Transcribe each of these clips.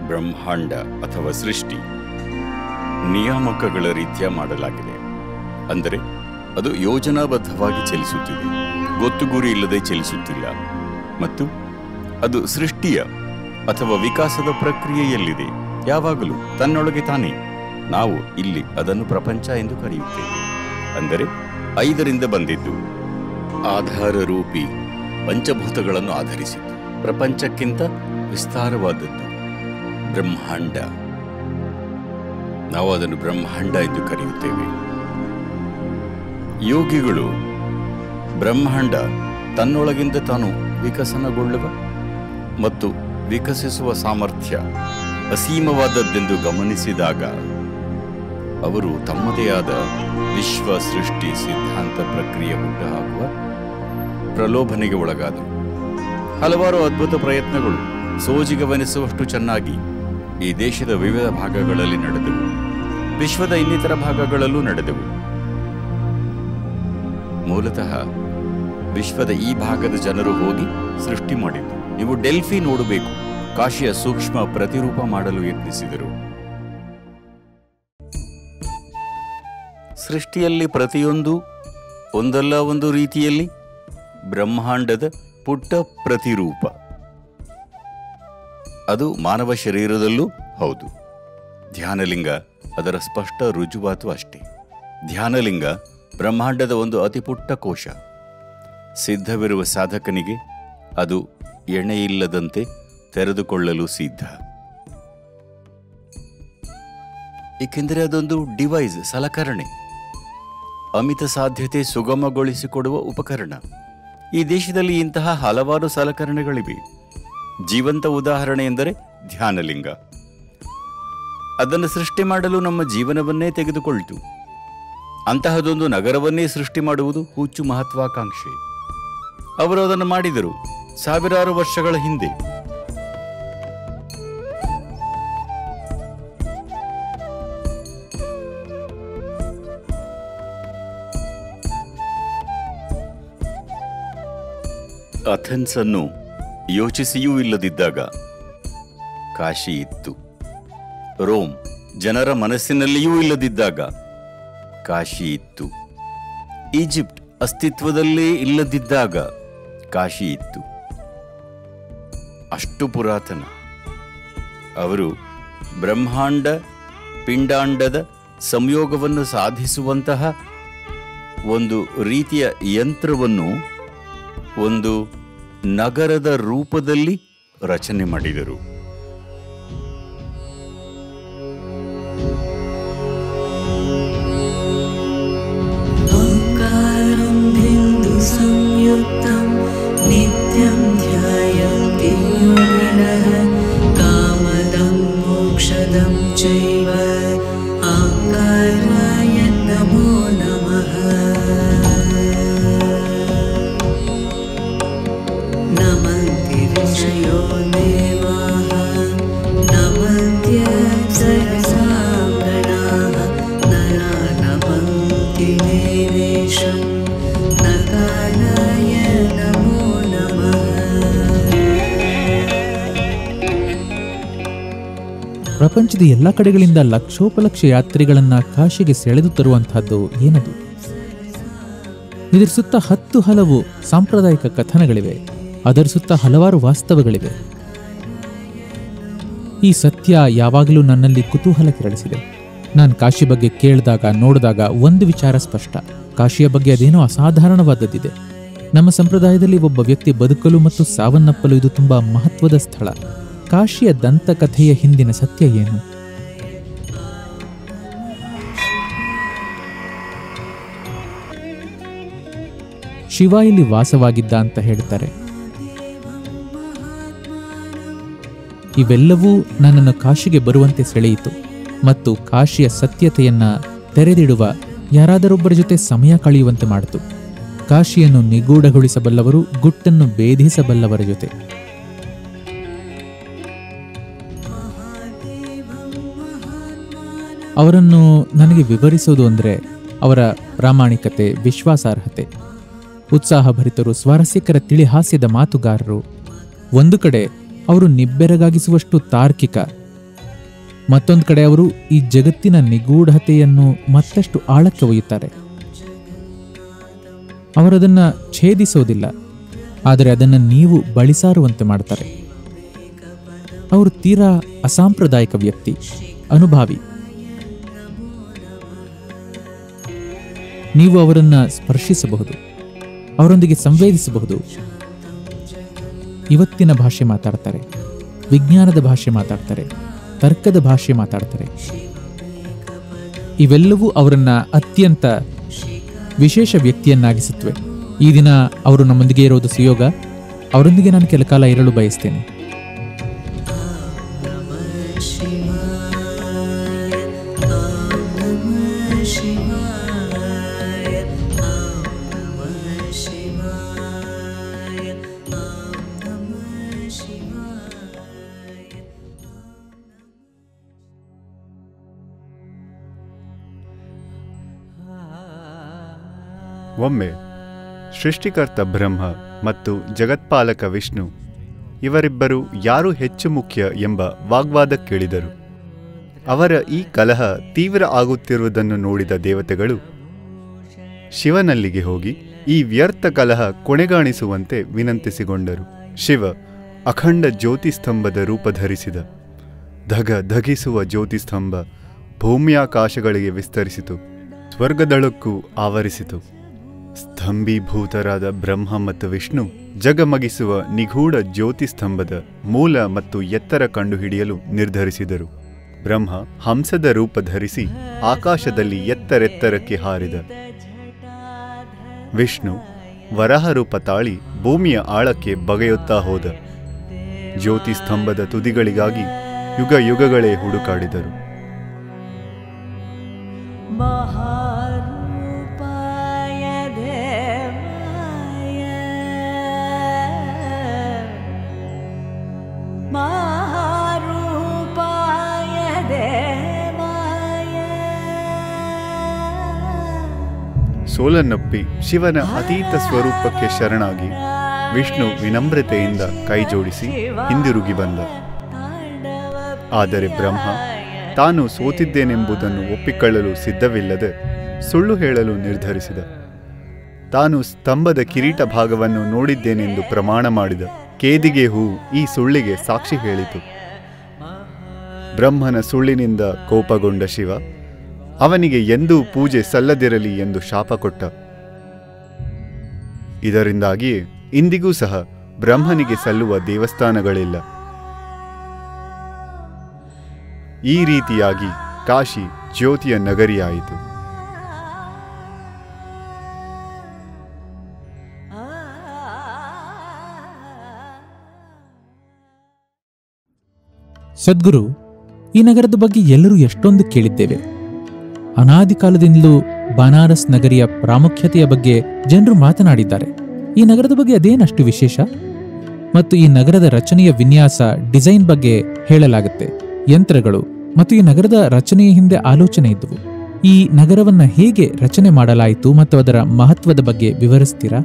ಬ್ರಹ್ಮಾಂಡ ಅಥವಾ ಸೃಷ್ಟಿ ನಿಯಾಮಕಗಳ ರೀತಿಯ ಮಾಡಲಾಗಿದೆ ಅಂದರೆ ಅದು ಯೋಜನಾಬದ್ಧವಾಗಿ ಚಲಿಸುತ್ತಿದೆ ಗೊತ್ತುಗುರಿ ಇಲ್ಲದೆ ಚಲಿಸುತ್ತಿಲ್ಲ ಮತ್ತು ಅದು ಸೃಷ್ಟಿಯ ಅಥವಾ ವಿಕಾಸದ ಪ್ರಕ್ರಿಯೆಯಲ್ಲಿದೆ ಯಾವಾಗಲೂ ತನ್ನೊಳಗೆ ತಾನೇ ನಾವು ಇಲ್ಲಿ ಅದನ್ನು ಪ್ರಪಂಚ ಎಂದು ಕರೆಯುತ್ತೇವೆ ಅಂದರೆ ಐದರಿಂದ ಬಂದಿದ್ದು ಆಧಾರ ರೂಪಿ ಪಂಚಭೂತಗಳನ್ನು ಆಧರಿಸಿದ್ದು ಪ್ರಪಂಚಕ್ಕಿಂತ ವಿಸ್ತಾರವಾದದ್ದು ಬ್ರಹ್ಮಾಂಡ ನಾವು ಅದನ್ನು ಬ್ರಹ್ಮಾಂಡ ಎಂದು ಕರೆಯುತ್ತೇವೆ ಯೋಗಿಗಳು ಬ್ರಹ್ಮಾಂಡ ತನ್ನೊಳಗಿಂದ ತಾನು ವಿಕಸನಗೊಳ್ಳುವ ಮತ್ತು ವಿಕಸಿಸುವ ಸಾಮರ್ಥ್ಯ ಅಸೀಮವಾದದ್ದೆಂದು ಗಮನಿಸಿದಾಗ ಅವರು ತಮ್ಮದೇ ಆದ ವಿಶ್ವ ಸೃಷ್ಟಿ ಸಿದ್ಧಾಂತ ಪ್ರಕ್ರಿಯೆ ಹುಟ್ಟುಹಾಕುವ ಪ್ರಲೋಭನೆಗೆ ಒಳಗಾದರು ಹಲವಾರು ಅದ್ಭುತ ಪ್ರಯತ್ನಗಳು ಸೋಜಿಗವೆನಿಸುವಷ್ಟು ಚೆನ್ನಾಗಿ ಈ ದೇಶದ ವಿವಿಧ ಭಾಗಗಳಲ್ಲಿ ನಡೆದವು ವಿಶ್ವದ ಇನ್ನಿತರ ಭಾಗಗಳಲ್ಲೂ ನಡೆದವು ಮೂಲತಃ ವಿಶ್ವದ ಈ ಭಾಗದ ಜನರು ಹೋಗಿ ಸೃಷ್ಟಿ ಮಾಡಿದ್ದು ನೀವು ಡೆಲ್ಫಿ ನೋಡಬೇಕು ಕಾಶಿಯ ಸೂಕ್ಷ್ಮ ಪ್ರತಿರೂಪ ಮಾಡಲು ಯತ್ನಿಸಿದರು ಸೃಷ್ಟಿಯಲ್ಲಿ ಪ್ರತಿಯೊಂದು ಒಂದಲ್ಲ ಒಂದು ರೀತಿಯಲ್ಲಿ ಬ್ರಹ್ಮಾಂಡದ ಪುಟ್ಟ ಪ್ರತಿರೂಪ ಅದು ಮಾನವ ಶರೀರದಲ್ಲೂ ಹೌದು ಧ್ಯಾನಲಿಂಗ ಅದರ ಸ್ಪಷ್ಟ ರುಜುವಾತು ಅಷ್ಟೇ ಧ್ಯಾನಲಿಂಗ ಬ್ರಹ್ಮಾಂಡದ ಒಂದು ಅತಿ ಪುಟ್ಟ ಕೋಶ ಸಿದ್ಧವಿರುವ ಸಾಧಕನಿಗೆ ಅದು ಎಣೆಯಿಲ್ಲದಂತೆ ತೆರೆದುಕೊಳ್ಳಲು ಸಿದ್ಧ ಏಕೆಂದರೆ ಅದೊಂದು ಡಿವೈಸ್ ಸಲಕರಣೆ ಅಮಿತ ಸಾಧ್ಯತೆ ಸುಗಮಗೊಳಿಸಿಕೊಡುವ ಉಪಕರಣ ಈ ದೇಶದಲ್ಲಿ ಇಂತಹ ಹಲವಾರು ಸಲಕರಣೆಗಳಿವೆ ಜೀವಂತ ಉದಾಹರಣೆ ಎಂದರೆ ಧ್ಯಾನಲಿಂಗ ಅದನ್ನು ಸೃಷ್ಟಿ ಮಾಡಲು ನಮ್ಮ ಜೀವನವನ್ನೇ ತೆಗೆದುಕೊಳ್ತು ಅಂತಹದೊಂದು ನಗರವನ್ನೇ ಸೃಷ್ಟಿ ಮಾಡುವುದು ಹುಚ್ಚು ಮಹತ್ವಾಕಾಂಕ್ಷೆ ಅವರು ಅದನ್ನು ಮಾಡಿದರು ಸಾವಿರಾರು ವರ್ಷಗಳ ಹಿಂದೆ ಅಥೆನ್ಸ್ ಅನ್ನು ಯೋಚಿಸಿಯೂ ಇಲ್ಲದಿದ್ದಾಗ ಕಾಶಿ ಇತ್ತು ರೋಮ್ ಜನರ ಮನಸ್ಸಿನಲ್ಲಿಯೂ ಇಲ್ಲದಿದ್ದಾಗ ಕಾಶಿ ಇತ್ತು ಈಜಿಪ್ಟ್ ಅಸ್ತಿತ್ವದಲ್ಲೇ ಇಲ್ಲದಿದ್ದಾಗ ಕಾಶಿ ಇತ್ತು ಅಷ್ಟು ಪುರಾತನ ಅವರು ಬ್ರಹ್ಮಾಂಡ ಪಿಂಡಾಂಡದ ಸಂಯೋಗವನ್ನು ಸಾಧಿಸುವಂತಹ ಒಂದು ರೀತಿಯ ಯಂತ್ರವನ್ನು ಒಂದು ನಗರದ ರೂಪದಲ್ಲಿ ರಚನೆ ಮಾಡಿದರು ओङ्कारं बिन्दुसंयुक्तं नित्यं ध्यायन्ति योगिनः कामदं मोक्षदं चैव आङ्काराय नमो नमः नमन्ति ऋषयो देवाः नमन्त्यप्सरसां गणाः नरा नमन्ति देवेशं नकाराय नमो नमः ಪ್ರಪಂಚದ ಎಲ್ಲ ಕಡೆಗಳಿಂದ ಲಕ್ಷೋಪಲಕ್ಷ ಯಾತ್ರಿಗಳನ್ನ ಕಾಶಿಗೆ ಸೆಳೆದು ತರುವಂತಹದ್ದು ಏನದು ಇದರ ಸುತ್ತ ಹತ್ತು ಹಲವು ಸಾಂಪ್ರದಾಯಿಕ ಕಥನಗಳಿವೆ ಅದರ ಸುತ್ತ ಹಲವಾರು ವಾಸ್ತವಗಳಿವೆ ಈ ಸತ್ಯ ಯಾವಾಗಲೂ ನನ್ನಲ್ಲಿ ಕುತೂಹಲ ಕೆರಳಿಸಿದೆ ನಾನು ಕಾಶಿ ಬಗ್ಗೆ ಕೇಳಿದಾಗ ನೋಡಿದಾಗ ಒಂದು ವಿಚಾರ ಸ್ಪಷ್ಟ ಕಾಶಿಯ ಬಗ್ಗೆ ಅದೇನೋ ಅಸಾಧಾರಣವಾದದ್ದಿದೆ ನಮ್ಮ ಸಂಪ್ರದಾಯದಲ್ಲಿ ಒಬ್ಬ ವ್ಯಕ್ತಿ ಬದುಕಲು ಮತ್ತು ಸಾವನ್ನಪ್ಪಲು ಇದು ತುಂಬಾ ಮಹತ್ವದ ಸ್ಥಳ ಕಾಶಿಯ ದಂತಕಥೆಯ ಹಿಂದಿನ ಸತ್ಯ ಏನು ಶಿವ ಇಲ್ಲಿ ವಾಸವಾಗಿದ್ದ ಅಂತ ಹೇಳ್ತಾರೆ ಇವೆಲ್ಲವೂ ನನ್ನನ್ನು ಕಾಶಿಗೆ ಬರುವಂತೆ ಸೆಳೆಯಿತು ಮತ್ತು ಕಾಶಿಯ ಸತ್ಯತೆಯನ್ನ ತೆರೆದಿಡುವ ಯಾರಾದರೊಬ್ಬರ ಜೊತೆ ಸಮಯ ಕಳೆಯುವಂತೆ ಮಾಡಿತು ಕಾಶಿಯನ್ನು ನಿಗೂಢಗೊಳಿಸಬಲ್ಲವರು ಗುಟ್ಟನ್ನು ಭೇದಿಸಬಲ್ಲವರ ಜೊತೆ ಅವರನ್ನು ನನಗೆ ವಿವರಿಸುವುದು ಅಂದರೆ ಅವರ ಪ್ರಾಮಾಣಿಕತೆ ವಿಶ್ವಾಸಾರ್ಹತೆ ಉತ್ಸಾಹಭರಿತರು ಸ್ವಾರಸ್ಯಕರ ತಿಳಿಹಾಸ್ಯದ ಮಾತುಗಾರರು ಒಂದು ಕಡೆ ಅವರು ನಿಬ್ಬೆರಗಾಗಿಸುವಷ್ಟು ತಾರ್ಕಿಕ ಮತ್ತೊಂದು ಕಡೆ ಅವರು ಈ ಜಗತ್ತಿನ ನಿಗೂಢತೆಯನ್ನು ಮತ್ತಷ್ಟು ಆಳಕ್ಕೆ ಒಯ್ಯುತ್ತಾರೆ ಅವರದನ್ನ ಛೇದಿಸೋದಿಲ್ಲ ಆದರೆ ಅದನ್ನು ನೀವು ಬಳಿಸಾರುವಂತೆ ಮಾಡ್ತಾರೆ ಅವರು ತೀರಾ ಅಸಾಂಪ್ರದಾಯಿಕ ವ್ಯಕ್ತಿ ಅನುಭಾವಿ ನೀವು ಅವರನ್ನ ಸ್ಪರ್ಶಿಸಬಹುದು ಅವರೊಂದಿಗೆ ಸಂವೇದಿಸಬಹುದು ಇವತ್ತಿನ ಭಾಷೆ ಮಾತಾಡ್ತಾರೆ ವಿಜ್ಞಾನದ ಭಾಷೆ ಮಾತಾಡ್ತಾರೆ ತರ್ಕದ ಭಾಷೆ ಮಾತಾಡ್ತಾರೆ ಇವೆಲ್ಲವೂ ಅವರನ್ನ ಅತ್ಯಂತ ವಿಶೇಷ ವ್ಯಕ್ತಿಯನ್ನಾಗಿಸುತ್ತವೆ ಈ ದಿನ ಅವರು ನಮ್ಮೊಂದಿಗೆ ಇರೋದು ಸುಯೋಗ ಅವರೊಂದಿಗೆ ನಾನು ಕೆಲ ಕಾಲ ಇರಲು ಬಯಸ್ತೇನೆ ಒಮ್ಮೆ ಸೃಷ್ಟಿಕರ್ತ ಬ್ರಹ್ಮ ಮತ್ತು ಜಗತ್ಪಾಲಕ ವಿಷ್ಣು ಇವರಿಬ್ಬರು ಯಾರು ಹೆಚ್ಚು ಮುಖ್ಯ ಎಂಬ ವಾಗ್ವಾದ ಕೇಳಿದರು ಅವರ ಈ ಕಲಹ ತೀವ್ರ ಆಗುತ್ತಿರುವುದನ್ನು ನೋಡಿದ ದೇವತೆಗಳು ಶಿವನಲ್ಲಿಗೆ ಹೋಗಿ ಈ ವ್ಯರ್ಥ ಕಲಹ ಕೊನೆಗಾಣಿಸುವಂತೆ ವಿನಂತಿಸಿಕೊಂಡರು ಶಿವ ಅಖಂಡ ಜ್ಯೋತಿಸ್ತಂಭದ ರೂಪ ಧರಿಸಿದ ಧಗ ಧಗಿಸುವ ಜ್ಯೋತಿಸ್ತಂಭ ಭೂಮ್ಯಾಕಾಶಗಳಿಗೆ ವಿಸ್ತರಿಸಿತು ಸ್ವರ್ಗದಳಕ್ಕೂ ಆವರಿಸಿತು ಸ್ತಂಭೀಭೂತರಾದ ಬ್ರಹ್ಮ ಮತ್ತು ವಿಷ್ಣು ಜಗಮಗಿಸುವ ನಿಗೂಢ ಜ್ಯೋತಿಸ್ತಂಭದ ಮೂಲ ಮತ್ತು ಎತ್ತರ ಕಂಡುಹಿಡಿಯಲು ನಿರ್ಧರಿಸಿದರು ಬ್ರಹ್ಮ ಹಂಸದ ರೂಪ ಧರಿಸಿ ಆಕಾಶದಲ್ಲಿ ಎತ್ತರೆತ್ತರಕ್ಕೆ ಹಾರಿದ ವಿಷ್ಣು ವರಹ ರೂಪ ತಾಳಿ ಭೂಮಿಯ ಆಳಕ್ಕೆ ಬಗೆಯುತ್ತಾ ಹೋದ ಜ್ಯೋತಿಸ್ತಂಭದ ತುದಿಗಳಿಗಾಗಿ ಯುಗ ಯುಗಗಳೇ ಹುಡುಕಾಡಿದರು महारूपाय देवाय महारूपाय देवाय ಸೋಲನ್ನಪ್ಪಿ ಶಿವನ ಅತೀತ ಸ್ವರೂಪಕ್ಕೆ ಶರಣಾಗಿ ವಿಷ್ಣು ವಿನಮ್ರತೆಯಿಂದ ಕೈಜೋಡಿಸಿ ಹಿಂದಿರುಗಿ ಬಂದ ಆದರೆ ಬ್ರಹ್ಮ ತಾನು ಸೋತಿದ್ದೇನೆಂಬುದನ್ನು ಒಪ್ಪಿಕೊಳ್ಳಲು ಸಿದ್ಧವಿಲ್ಲದೆ ಸುಳ್ಳು ಹೇಳಲು ನಿರ್ಧರಿಸಿದ ತಾನು ಸ್ತಂಭದ ಕಿರೀಟ ಭಾಗವನ್ನು ನೋಡಿದ್ದೇನೆಂದು ಪ್ರಮಾಣ ಮಾಡಿದ ಕೇದಿಗೆ ಹೂ ಈ ಸುಳ್ಳಿಗೆ ಸಾಕ್ಷಿ ಹೇಳಿತು ಬ್ರಹ್ಮನ ಸುಳ್ಳಿನಿಂದ ಕೋಪಗೊಂಡ ಶಿವ ಅವನಿಗೆ ಎಂದೂ ಪೂಜೆ ಸಲ್ಲದಿರಲಿ ಎಂದು ಶಾಪ ಕೊಟ್ಟ ಇದರಿಂದಾಗಿಯೇ ಇಂದಿಗೂ ಸಹ ಬ್ರಹ್ಮನಿಗೆ ಸಲ್ಲುವ ದೇವಸ್ಥಾನಗಳಿಲ್ಲ ಈ ರೀತಿಯಾಗಿ ಕಾಶಿ ಜ್ಯೋತಿಯ ನಗರಿಯಾಯಿತು ಸದ್ಗುರು ಈ ನಗರದ ಬಗ್ಗೆ ಎಲ್ಲರೂ ಎಷ್ಟೊಂದು ಕೇಳಿದ್ದೇವೆ ಅನಾದಿ ಕಾಲದಿಂದಲೂ ಬನಾರಸ್ ನಗರಿಯ ಪ್ರಾಮುಖ್ಯತೆಯ ಬಗ್ಗೆ ಜನರು ಮಾತನಾಡಿದ್ದಾರೆ ಈ ನಗರದ ಬಗ್ಗೆ ಅದೇನಷ್ಟು ವಿಶೇಷ ಮತ್ತು ಈ ನಗರದ ರಚನೆಯ ವಿನ್ಯಾಸ ಡಿಸೈನ್ ಬಗ್ಗೆ ಹೇಳಲಾಗುತ್ತೆ ಯಂತ್ರಗಳು ಮತ್ತು ಈ ನಗರದ ರಚನೆಯ ಹಿಂದೆ ಆಲೋಚನೆ ಇದ್ದವು ಈ ನಗರವನ್ನ ಹೇಗೆ ರಚನೆ ಮಾಡಲಾಯಿತು ಮತ್ತು ಅದರ ಮಹತ್ವದ ಬಗ್ಗೆ ವಿವರಿಸ್ತೀರಾ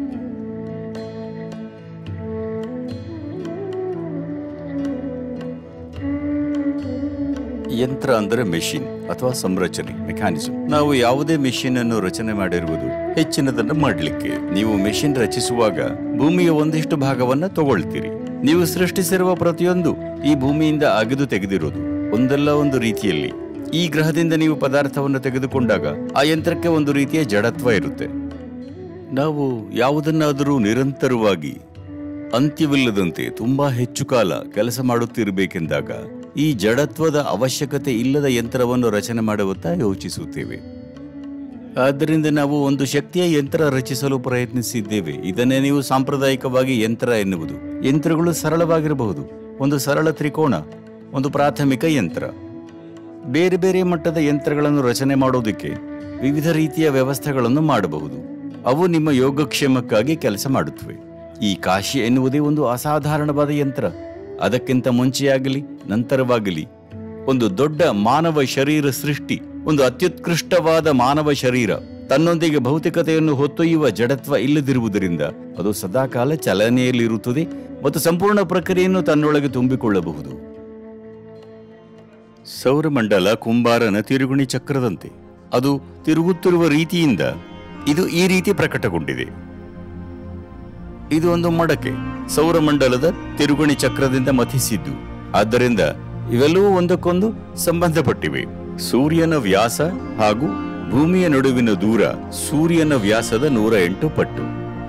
ಯಂತ್ರ ಅಂದರೆ ಮೆಷಿನ್ ಅಥವಾ ಸಂರಚನೆ ಮೆಕ್ಯಾನಿಸಮ್ ನಾವು ಯಾವುದೇ ಮೆಷಿನ್ ಅನ್ನು ರಚನೆ ಮಾಡಿರುವುದು ಹೆಚ್ಚಿನದನ್ನು ಮಾಡಲಿಕ್ಕೆ ನೀವು ಮೆಷಿನ್ ರಚಿಸುವಾಗ ಭೂಮಿಯ ಒಂದಿಷ್ಟು ಭಾಗವನ್ನ ತಗೊಳ್ತೀರಿ ನೀವು ಸೃಷ್ಟಿಸಿರುವ ಪ್ರತಿಯೊಂದು ಈ ಭೂಮಿಯಿಂದ ಅಗೆದು ತೆಗೆದಿರುವುದು ಒಂದಲ್ಲ ಒಂದು ರೀತಿಯಲ್ಲಿ ಈ ಗ್ರಹದಿಂದ ನೀವು ಪದಾರ್ಥವನ್ನು ತೆಗೆದುಕೊಂಡಾಗ ಆ ಯಂತ್ರಕ್ಕೆ ಒಂದು ರೀತಿಯ ಜಡತ್ವ ಇರುತ್ತೆ ನಾವು ಯಾವುದನ್ನಾದರೂ ನಿರಂತರವಾಗಿ ಅಂತ್ಯವಿಲ್ಲದಂತೆ ತುಂಬಾ ಹೆಚ್ಚು ಕಾಲ ಕೆಲಸ ಮಾಡುತ್ತಿರಬೇಕೆಂದಾಗ ಈ ಜಡತ್ವದ ಅವಶ್ಯಕತೆ ಇಲ್ಲದ ಯಂತ್ರವನ್ನು ರಚನೆ ಮಾಡುವತ್ತ ಯೋಚಿಸುತ್ತೇವೆ ಆದ್ದರಿಂದ ನಾವು ಒಂದು ಶಕ್ತಿಯ ಯಂತ್ರ ರಚಿಸಲು ಪ್ರಯತ್ನಿಸಿದ್ದೇವೆ ಇದನ್ನೇ ನೀವು ಸಾಂಪ್ರದಾಯಿಕವಾಗಿ ಯಂತ್ರ ಎನ್ನುವುದು ಯಂತ್ರಗಳು ಸರಳವಾಗಿರಬಹುದು ಒಂದು ಸರಳ ತ್ರಿಕೋಣ ಒಂದು ಪ್ರಾಥಮಿಕ ಯಂತ್ರ ಬೇರೆ ಬೇರೆ ಮಟ್ಟದ ಯಂತ್ರಗಳನ್ನು ರಚನೆ ಮಾಡೋದಕ್ಕೆ ವಿವಿಧ ರೀತಿಯ ವ್ಯವಸ್ಥೆಗಳನ್ನು ಮಾಡಬಹುದು ಅವು ನಿಮ್ಮ ಯೋಗಕ್ಷೇಮಕ್ಕಾಗಿ ಕೆಲಸ ಮಾಡುತ್ತವೆ ಈ ಕಾಶಿ ಎನ್ನುವುದೇ ಒಂದು ಅಸಾಧಾರಣವಾದ ಯಂತ್ರ ಅದಕ್ಕಿಂತ ಮುಂಚೆಯಾಗಲಿ ನಂತರವಾಗಲಿ ಒಂದು ದೊಡ್ಡ ಮಾನವ ಶರೀರ ಸೃಷ್ಟಿ ಒಂದು ಅತ್ಯುತ್ಕೃಷ್ಟವಾದ ಮಾನವ ಶರೀರ ತನ್ನೊಂದಿಗೆ ಭೌತಿಕತೆಯನ್ನು ಹೊತ್ತೊಯ್ಯುವ ಜಡತ್ವ ಇಲ್ಲದಿರುವುದರಿಂದ ಅದು ಸದಾಕಾಲ ಚಲನೆಯಲ್ಲಿರುತ್ತದೆ ಮತ್ತು ಸಂಪೂರ್ಣ ಪ್ರಕ್ರಿಯೆಯನ್ನು ತನ್ನೊಳಗೆ ತುಂಬಿಕೊಳ್ಳಬಹುದು ಸೌರಮಂಡಲ ಕುಂಬಾರನ ತಿರುಗುಣಿ ಚಕ್ರದಂತೆ ಅದು ತಿರುಗುತ್ತಿರುವ ರೀತಿಯಿಂದ ಇದು ಈ ರೀತಿ ಪ್ರಕಟಗೊಂಡಿದೆ ಇದು ಒಂದು ಮಡಕೆ ಸೌರಮಂಡಲದ ತಿರುಗುಣಿ ಚಕ್ರದಿಂದ ಮಥಿಸಿದ್ದು ಆದ್ದರಿಂದ ಇವೆಲ್ಲವೂ ಒಂದಕ್ಕೊಂದು ಸಂಬಂಧಪಟ್ಟಿವೆ ಸೂರ್ಯನ ವ್ಯಾಸ ಹಾಗೂ ಭೂಮಿಯ ನಡುವಿನ ದೂರ ಸೂರ್ಯನ ವ್ಯಾಸದ ನೂರ ಎಂಟು ಪಟ್ಟು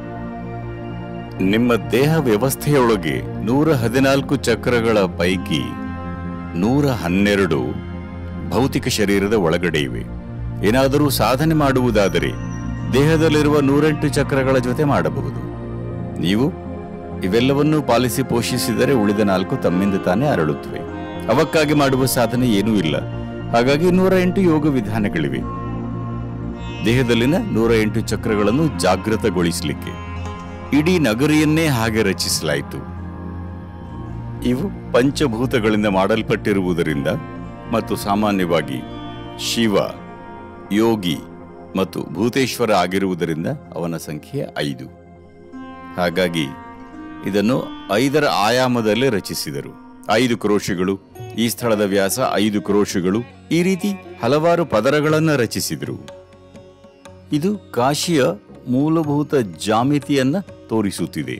ನಿಮ್ಮ ದೇಹ ವ್ಯವಸ್ಥೆಯೊಳಗೆ ನೂರ ಹದಿನಾಲ್ಕು ಚಕ್ರಗಳ ಪೈಕಿ ನೂರ ಹನ್ನೆರಡು ಭೌತಿಕ ಶರೀರದ ಒಳಗಡೆ ಇವೆ ಏನಾದರೂ ಸಾಧನೆ ಮಾಡುವುದಾದರೆ ದೇಹದಲ್ಲಿರುವ ನೂರೆಂಟು ಚಕ್ರಗಳ ಜೊತೆ ಮಾಡಬಹುದು ನೀವು ಇವೆಲ್ಲವನ್ನೂ ಪಾಲಿಸಿ ಪೋಷಿಸಿದರೆ ಉಳಿದ ನಾಲ್ಕು ತಮ್ಮಿಂದ ತಾನೇ ಅರಳುತ್ತವೆ ಅವಕ್ಕಾಗಿ ಮಾಡುವ ಸಾಧನೆ ಏನೂ ಇಲ್ಲ ಹಾಗಾಗಿ ನೂರ ಎಂಟು ಯೋಗ ವಿಧಾನಗಳಿವೆ ದೇಹದಲ್ಲಿನ ನೂರ ಎಂಟು ಚಕ್ರಗಳನ್ನು ಜಾಗೃತಗೊಳಿಸಲಿಕ್ಕೆ ಇಡೀ ನಗರಿಯನ್ನೇ ಹಾಗೆ ರಚಿಸಲಾಯಿತು ಇವು ಪಂಚಭೂತಗಳಿಂದ ಮಾಡಲ್ಪಟ್ಟಿರುವುದರಿಂದ ಮತ್ತು ಸಾಮಾನ್ಯವಾಗಿ ಶಿವ ಯೋಗಿ ಮತ್ತು ಭೂತೇಶ್ವರ ಆಗಿರುವುದರಿಂದ ಅವನ ಸಂಖ್ಯೆ ಐದು ಹಾಗಾಗಿ ಇದನ್ನು ಐದರ ಆಯಾಮದಲ್ಲಿ ರಚಿಸಿದರು ಐದು ಕ್ರೋಶಗಳು ಈ ಸ್ಥಳದ ವ್ಯಾಸ ಐದು ಕ್ರೋಶಗಳು ಈ ರೀತಿ ಹಲವಾರು ಪದರಗಳನ್ನು ರಚಿಸಿದರು ಇದು ಕಾಶಿಯ ಮೂಲಭೂತ ಜಾಮಿತಿಯನ್ನ ತೋರಿಸುತ್ತಿದೆ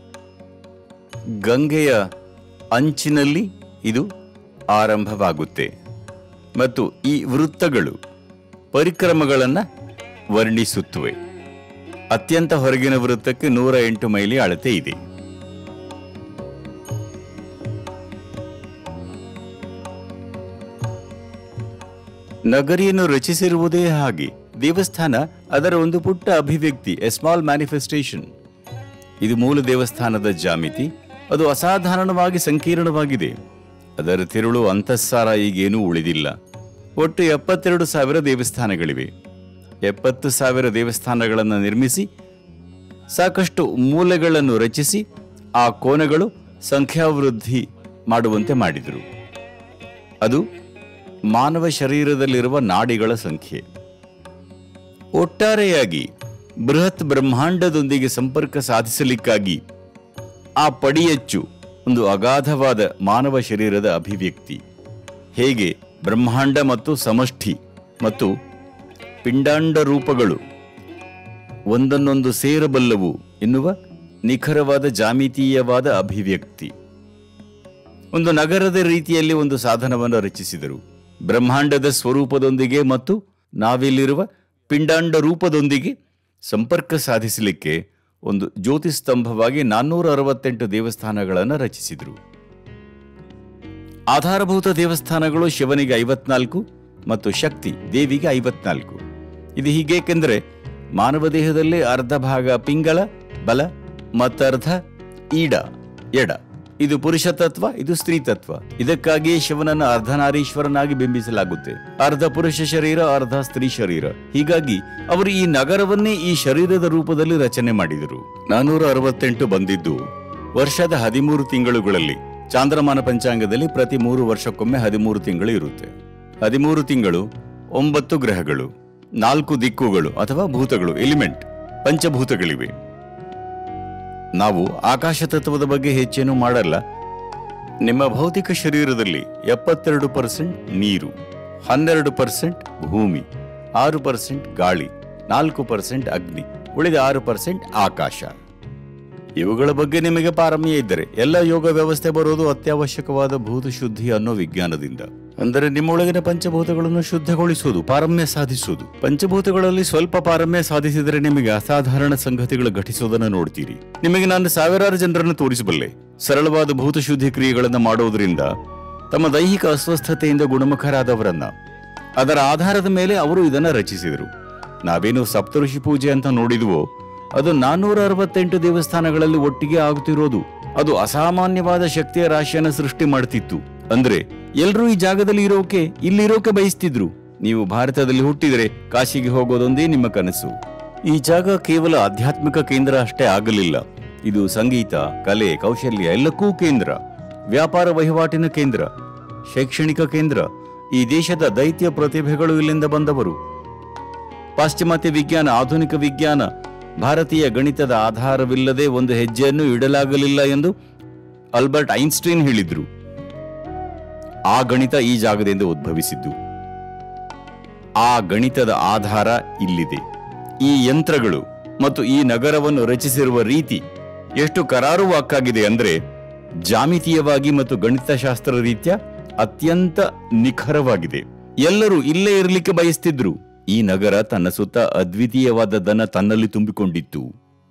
ಗಂಗೆಯ ಅಂಚಿನಲ್ಲಿ ಇದು ಆರಂಭವಾಗುತ್ತೆ ಮತ್ತು ಈ ವೃತ್ತಗಳು ಪರಿಕ್ರಮಗಳನ್ನು ವರ್ಣಿಸುತ್ತವೆ ಅತ್ಯಂತ ಹೊರಗಿನ ವೃತ್ತಕ್ಕೆ ನೂರ ಎಂಟು ಮೈಲಿ ಅಳತೆ ಇದೆ ನಗರಿಯನ್ನು ರಚಿಸಿರುವುದೇ ಹಾಗೆ ದೇವಸ್ಥಾನ ಅದರ ಒಂದು ಪುಟ್ಟ ಅಭಿವ್ಯಕ್ತಿ ಎ ಸ್ಮಾಲ್ ಮ್ಯಾನಿಫೆಸ್ಟೇಷನ್ ಇದು ಮೂಲ ದೇವಸ್ಥಾನದ ಜಾಮಿತಿ ಅದು ಅಸಾಧಾರಣವಾಗಿ ಸಂಕೀರ್ಣವಾಗಿದೆ ಅದರ ತಿರುಳು ಅಂತಸ್ಸಾರ ಈಗೇನೂ ಉಳಿದಿಲ್ಲ ಒಟ್ಟು ಎಪ್ಪತ್ತೆರಡು ಸಾವಿರ ದೇವಸ್ಥಾನಗಳಿವೆ ಎಪ್ಪತ್ತು ಸಾವಿರ ದೇವಸ್ಥಾನಗಳನ್ನು ನಿರ್ಮಿಸಿ ಸಾಕಷ್ಟು ಮೂಲೆಗಳನ್ನು ರಚಿಸಿ ಆ ಕೋನಗಳು ಸಂಖ್ಯಾವೃದ್ಧಿ ಮಾಡುವಂತೆ ಮಾಡಿದರು ಅದು ಮಾನವ ಶರೀರದಲ್ಲಿರುವ ನಾಡಿಗಳ ಸಂಖ್ಯೆ ಒಟ್ಟಾರೆಯಾಗಿ ಬೃಹತ್ ಬ್ರಹ್ಮಾಂಡದೊಂದಿಗೆ ಸಂಪರ್ಕ ಸಾಧಿಸಲಿಕ್ಕಾಗಿ ಆ ಪಡಿಯಚ್ಚು ಒಂದು ಅಗಾಧವಾದ ಮಾನವ ಶರೀರದ ಅಭಿವ್ಯಕ್ತಿ ಹೇಗೆ ಬ್ರಹ್ಮಾಂಡ ಮತ್ತು ಸಮಷ್ಟಿ ಮತ್ತು ಪಿಂಡಾಂಡ ರೂಪಗಳು ಒಂದನ್ನೊಂದು ಸೇರಬಲ್ಲವು ಎನ್ನುವ ನಿಖರವಾದ ಜಾಮಿತೀಯವಾದ ಅಭಿವ್ಯಕ್ತಿ ಒಂದು ನಗರದ ರೀತಿಯಲ್ಲಿ ಒಂದು ಸಾಧನವನ್ನು ರಚಿಸಿದರು ಬ್ರಹ್ಮಾಂಡದ ಸ್ವರೂಪದೊಂದಿಗೆ ಮತ್ತು ನಾವಿಲ್ಲಿರುವ ಪಿಂಡಾಂಡ ರೂಪದೊಂದಿಗೆ ಸಂಪರ್ಕ ಸಾಧಿಸಲಿಕ್ಕೆ ಒಂದು ಜ್ಯೋತಿಸ್ತಂಭವಾಗಿ ನಾನ್ನೂರ ಅರವತ್ತೆಂಟು ದೇವಸ್ಥಾನಗಳನ್ನು ರಚಿಸಿದರು ಆಧಾರಭೂತ ದೇವಸ್ಥಾನಗಳು ಶಿವನಿಗೆ ಐವತ್ನಾಲ್ಕು ಮತ್ತು ಶಕ್ತಿ ದೇವಿಗೆ ಐವತ್ನಾಲ್ಕು ಇದು ಹೀಗೇಕೆಂದರೆ ಮಾನವ ದೇಹದಲ್ಲಿ ಅರ್ಧ ಭಾಗ ಪಿಂಗಳ ಬಲ ಮತ್ತರ್ಧ ಈಡ ಎಡ ಇದು ಪುರುಷ ತತ್ವ ಇದು ಸ್ತ್ರೀ ತತ್ವ ಇದಕ್ಕಾಗಿಯೇ ಶಿವನನ್ನು ಅರ್ಧನಾರೀಶ್ವರನಾಗಿ ಬಿಂಬಿಸಲಾಗುತ್ತೆ ಅರ್ಧ ಪುರುಷ ಶರೀರ ಅರ್ಧ ಸ್ತ್ರೀ ಶರೀರ ಹೀಗಾಗಿ ಅವರು ಈ ನಗರವನ್ನೇ ಈ ಶರೀರದ ರೂಪದಲ್ಲಿ ರಚನೆ ಮಾಡಿದರು ನಾನೂರ ಅರವತ್ತೆಂಟು ಬಂದಿದ್ದು ವರ್ಷದ ಹದಿಮೂರು ತಿಂಗಳುಗಳಲ್ಲಿ ಚಾಂದ್ರಮಾನ ಪಂಚಾಂಗದಲ್ಲಿ ಪ್ರತಿ ಮೂರು ವರ್ಷಕ್ಕೊಮ್ಮೆ ಹದಿಮೂರು ತಿಂಗಳು ಇರುತ್ತೆ ಹದಿಮೂರು ತಿಂಗಳು ಒಂಬತ್ತು ಗ್ರಹಗಳು ನಾಲ್ಕು ದಿಕ್ಕುಗಳು ಅಥವಾ ಭೂತಗಳು ಎಲಿಮೆಂಟ್ ಪಂಚಭೂತಗಳಿವೆ ನಾವು ಆಕಾಶ ತತ್ವದ ಬಗ್ಗೆ ಹೆಚ್ಚೇನು ಮಾಡಲ್ಲ ನಿಮ್ಮ ಭೌತಿಕ ಶರೀರದಲ್ಲಿ ಎಪ್ಪತ್ತೆರಡು ಪರ್ಸೆಂಟ್ ನೀರು ಹನ್ನೆರಡು ಪರ್ಸೆಂಟ್ ಭೂಮಿ ಆರು ಪರ್ಸೆಂಟ್ ಗಾಳಿ ನಾಲ್ಕು ಪರ್ಸೆಂಟ್ ಅಗ್ನಿ ಉಳಿದ ಆರು ಪರ್ಸೆಂಟ್ ಆಕಾಶ ಇವುಗಳ ಬಗ್ಗೆ ನಿಮಗೆ ಪಾರಮ್ಯ ಇದ್ದರೆ ಎಲ್ಲ ಯೋಗ ವ್ಯವಸ್ಥೆ ಬರೋದು ಅತ್ಯವಶ್ಯಕವಾದ ಭೂತ ಶುದ್ಧಿ ಅನ್ನೋ ವಿಜ್ಞಾನದಿಂದ ಅಂದರೆ ನಿಮ್ಮೊಳಗಿನ ಪಂಚಭೂತಗಳನ್ನು ಶುದ್ಧಗೊಳಿಸುವುದು ಪಾರಮ್ಯ ಸಾಧಿಸುವುದು ಪಂಚಭೂತಗಳಲ್ಲಿ ಸ್ವಲ್ಪ ಪಾರಮ್ಯ ಸಾಧಿಸಿದರೆ ನಿಮಗೆ ಅಸಾಧಾರಣ ಸಂಗತಿಗಳು ಘಟಿಸೋದನ್ನು ನೋಡ್ತೀರಿ ನಿಮಗೆ ನಾನು ಸಾವಿರಾರು ಜನರನ್ನು ತೋರಿಸಬಲ್ಲೆ ಸರಳವಾದ ಭೂತ ಶುದ್ಧಿ ಕ್ರಿಯೆಗಳನ್ನು ಮಾಡೋದ್ರಿಂದ ತಮ್ಮ ದೈಹಿಕ ಅಸ್ವಸ್ಥತೆಯಿಂದ ಗುಣಮುಖರಾದವರನ್ನ ಅದರ ಆಧಾರದ ಮೇಲೆ ಅವರು ಇದನ್ನ ರಚಿಸಿದರು ನಾವೇನು ಸಪ್ತಋಷಿ ಪೂಜೆ ಅಂತ ನೋಡಿದ್ವೋ ಅದು ನಾನ್ನೂರ ಅರವತ್ತೆಂಟು ದೇವಸ್ಥಾನಗಳಲ್ಲಿ ಒಟ್ಟಿಗೆ ಆಗುತ್ತಿರೋದು ಅದು ಅಸಾಮಾನ್ಯವಾದ ಶಕ್ತಿಯ ರಾಶಿಯನ್ನು ಸೃಷ್ಟಿ ಮಾಡ್ತಿತ್ತು ಅಂದ್ರೆ ಎಲ್ರೂ ಈ ಜಾಗದಲ್ಲಿ ಇರೋಕೆ ಇಲ್ಲಿರೋಕೆ ಬಯಸ್ತಿದ್ರು ನೀವು ಭಾರತದಲ್ಲಿ ಹುಟ್ಟಿದರೆ ಕಾಶಿಗೆ ಹೋಗೋದೊಂದೇ ನಿಮ್ಮ ಕನಸು ಈ ಜಾಗ ಕೇವಲ ಆಧ್ಯಾತ್ಮಿಕ ಕೇಂದ್ರ ಅಷ್ಟೇ ಆಗಲಿಲ್ಲ ಇದು ಸಂಗೀತ ಕಲೆ ಕೌಶಲ್ಯ ಎಲ್ಲಕ್ಕೂ ಕೇಂದ್ರ ವ್ಯಾಪಾರ ವಹಿವಾಟಿನ ಕೇಂದ್ರ ಶೈಕ್ಷಣಿಕ ಕೇಂದ್ರ ಈ ದೇಶದ ದೈತ್ಯ ಪ್ರತಿಭೆಗಳು ಇಲ್ಲಿಂದ ಬಂದವರು ಪಾಶ್ಚಿಮಾತ್ಯ ವಿಜ್ಞಾನ ಆಧುನಿಕ ವಿಜ್ಞಾನ ಭಾರತೀಯ ಗಣಿತದ ಆಧಾರವಿಲ್ಲದೆ ಒಂದು ಹೆಜ್ಜೆಯನ್ನು ಇಡಲಾಗಲಿಲ್ಲ ಎಂದು ಅಲ್ಬರ್ಟ್ ಐನ್ಸ್ಟೈನ್ ಹೇಳಿದ್ರು ಆ ಗಣಿತ ಈ ಜಾಗದಿಂದ ಉದ್ಭವಿಸಿದ್ದು ಆ ಗಣಿತದ ಆಧಾರ ಇಲ್ಲಿದೆ ಈ ಯಂತ್ರಗಳು ಮತ್ತು ಈ ನಗರವನ್ನು ರಚಿಸಿರುವ ರೀತಿ ಎಷ್ಟು ಕರಾರುವಾಕ್ಕಾಗಿದೆ ಅಂದ್ರೆ ಜಾಮಿತೀಯವಾಗಿ ಮತ್ತು ಗಣಿತಶಾಸ್ತ್ರ ರೀತ್ಯ ಅತ್ಯಂತ ನಿಖರವಾಗಿದೆ ಎಲ್ಲರೂ ಇಲ್ಲೇ ಇರಲಿಕ್ಕೆ ಬಯಸ್ತಿದ್ರು ಈ ನಗರ ತನ್ನ ಸುತ್ತ ಅದ್ವಿತೀಯವಾದದ್ದನ್ನ ತನ್ನಲ್ಲಿ ತುಂಬಿಕೊಂಡಿತ್ತು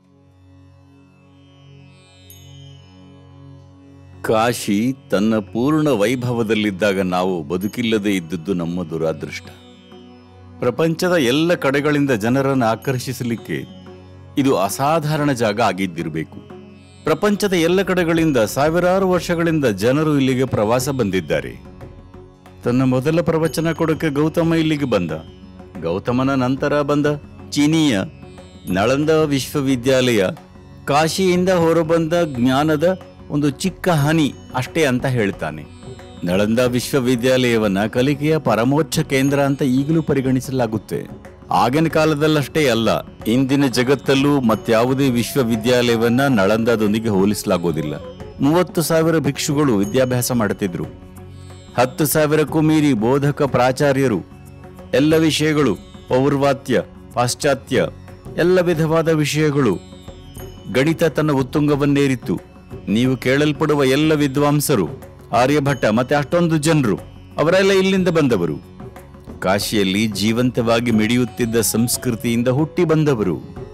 ಕಾಶಿ ತನ್ನ ಪೂರ್ಣ ವೈಭವದಲ್ಲಿದ್ದಾಗ ನಾವು ಬದುಕಿಲ್ಲದೆ ಇದ್ದದ್ದು ನಮ್ಮ ದುರಾದೃಷ್ಟ ಪ್ರಪಂಚದ ಎಲ್ಲ ಕಡೆಗಳಿಂದ ಜನರನ್ನು ಆಕರ್ಷಿಸಲಿಕ್ಕೆ ಇದು ಅಸಾಧಾರಣ ಜಾಗ ಆಗಿದ್ದಿರಬೇಕು ಪ್ರಪಂಚದ ಎಲ್ಲ ಕಡೆಗಳಿಂದ ಸಾವಿರಾರು ವರ್ಷಗಳಿಂದ ಜನರು ಇಲ್ಲಿಗೆ ಪ್ರವಾಸ ಬಂದಿದ್ದಾರೆ ತನ್ನ ಮೊದಲ ಪ್ರವಚನ ಕೊಡಕ್ಕೆ ಗೌತಮ ಇಲ್ಲಿಗೆ ಬಂದ ಗೌತಮನ ನಂತರ ಬಂದ ಚೀನೀಯ ನಳಂದ ವಿಶ್ವವಿದ್ಯಾಲಯ ಕಾಶಿಯಿಂದ ಹೊರಬಂದ ಜ್ಞಾನದ ಒಂದು ಚಿಕ್ಕ ಹನಿ ಅಷ್ಟೇ ಅಂತ ಹೇಳ್ತಾನೆ ನಳಂದ ವಿಶ್ವವಿದ್ಯಾಲಯವನ್ನ ಕಲಿಕೆಯ ಪರಮೋಚ್ಚ ಕೇಂದ್ರ ಅಂತ ಈಗಲೂ ಪರಿಗಣಿಸಲಾಗುತ್ತೆ ಆಗಿನ ಕಾಲದಲ್ಲಷ್ಟೇ ಅಲ್ಲ ಇಂದಿನ ಜಗತ್ತಲ್ಲೂ ಮತ್ಯಾವುದೇ ವಿಶ್ವವಿದ್ಯಾಲಯವನ್ನ ನಳಂದದೊಂದಿಗೆ ಹೋಲಿಸಲಾಗೋದಿಲ್ಲ ಮೂವತ್ತು ಸಾವಿರ ಭಿಕ್ಷುಗಳು ವಿದ್ಯಾಭ್ಯಾಸ ಮಾಡುತ್ತಿದ್ರು ಹತ್ತು ಸಾವಿರಕ್ಕೂ ಮೀರಿ ಬೋಧಕ ಪ್ರಾಚಾರ್ಯರು ಎಲ್ಲ ವಿಷಯಗಳು ಪೌರ್ವಾತ್ಯ ಪಾಶ್ಚಾತ್ಯ ಎಲ್ಲ ವಿಧವಾದ ವಿಷಯಗಳು ಗಣಿತ ತನ್ನ ಉತ್ತುಂಗವನ್ನೇರಿತ್ತು ನೀವು ಕೇಳಲ್ಪಡುವ ಎಲ್ಲ ವಿದ್ವಾಂಸರು ಆರ್ಯಭಟ್ಟ ಮತ್ತೆ ಅಷ್ಟೊಂದು ಜನರು ಅವರೆಲ್ಲ ಇಲ್ಲಿಂದ ಬಂದವರು ಕಾಶಿಯಲ್ಲಿ ಜೀವಂತವಾಗಿ ಮಿಡಿಯುತ್ತಿದ್ದ ಸಂಸ್ಕೃತಿಯಿಂದ ಹುಟ್ಟಿ ಬಂದವರು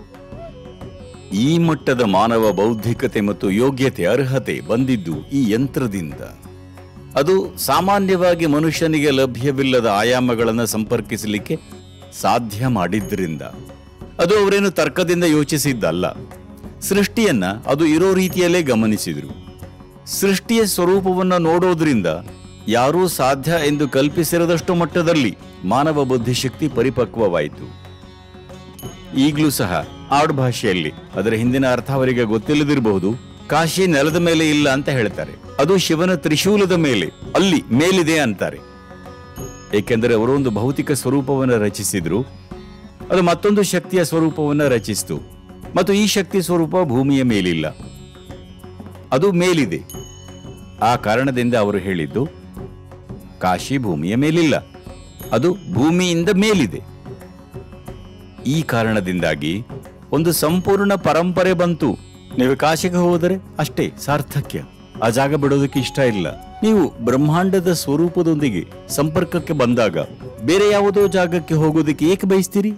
ಈ ಮಟ್ಟದ ಮಾನವ ಬೌದ್ಧಿಕತೆ ಮತ್ತು ಯೋಗ್ಯತೆ ಅರ್ಹತೆ ಬಂದಿದ್ದು ಈ ಯಂತ್ರದಿಂದ ಅದು ಸಾಮಾನ್ಯವಾಗಿ ಮನುಷ್ಯನಿಗೆ ಲಭ್ಯವಿಲ್ಲದ ಆಯಾಮಗಳನ್ನು ಸಂಪರ್ಕಿಸಲಿಕ್ಕೆ ಸಾಧ್ಯ ಮಾಡಿದ್ರಿಂದ ಅದು ಅವರೇನು ತರ್ಕದಿಂದ ಯೋಚಿಸಿದ್ದಲ್ಲ ಸೃಷ್ಟಿಯನ್ನ ಅದು ಇರೋ ರೀತಿಯಲ್ಲೇ ಗಮನಿಸಿದ್ರು ಸೃಷ್ಟಿಯ ಸ್ವರೂಪವನ್ನು ನೋಡೋದ್ರಿಂದ ಯಾರೂ ಸಾಧ್ಯ ಎಂದು ಕಲ್ಪಿಸಿರದಷ್ಟು ಮಟ್ಟದಲ್ಲಿ ಮಾನವ ಬುದ್ಧಿಶಕ್ತಿ ಪರಿಪಕ್ವವಾಯಿತು ಈಗಲೂ ಸಹ ಆಡು ಭಾಷೆಯಲ್ಲಿ ಅದರ ಹಿಂದಿನ ಅರ್ಥ ಅವರಿಗೆ ಗೊತ್ತಿಲ್ಲದಿರಬಹುದು ಕಾಶಿ ನೆಲದ ಮೇಲೆ ಇಲ್ಲ ಅಂತ ಹೇಳ್ತಾರೆ ಅದು ಶಿವನ ತ್ರಿಶೂಲದ ಮೇಲೆ ಅಲ್ಲಿ ಮೇಲಿದೆ ಅಂತಾರೆ ಏಕೆಂದರೆ ಅವರು ಒಂದು ಭೌತಿಕ ಸ್ವರೂಪವನ್ನು ರಚಿಸಿದ್ರು ಅದು ಮತ್ತೊಂದು ಶಕ್ತಿಯ ಸ್ವರೂಪವನ್ನು ರಚಿಸಿತು ಮತ್ತು ಈ ಶಕ್ತಿ ಸ್ವರೂಪ ಭೂಮಿಯ ಮೇಲಿಲ್ಲ ಅದು ಮೇಲಿದೆ ಆ ಕಾರಣದಿಂದ ಅವರು ಹೇಳಿದ್ದು ಕಾಶಿ ಭೂಮಿಯ ಮೇಲಿಲ್ಲ ಅದು ಭೂಮಿಯಿಂದ ಮೇಲಿದೆ ಈ ಕಾರಣದಿಂದಾಗಿ ಒಂದು ಸಂಪೂರ್ಣ ಪರಂಪರೆ ಬಂತು ನೀವು ಕಾಶಿಗೆ ಹೋದರೆ ಅಷ್ಟೇ ಸಾರ್ಥಕ್ಯ ಆ ಜಾಗ ಬಿಡೋದಕ್ಕೆ ಇಷ್ಟ ಇಲ್ಲ ನೀವು ಬ್ರಹ್ಮಾಂಡದ ಸ್ವರೂಪದೊಂದಿಗೆ ಸಂಪರ್ಕಕ್ಕೆ ಬಂದಾಗ ಬೇರೆ ಯಾವುದೋ ಜಾಗಕ್ಕೆ ಹೋಗೋದಕ್ಕೆ ಏಕೆ ಬಯಸ್ತೀರಿ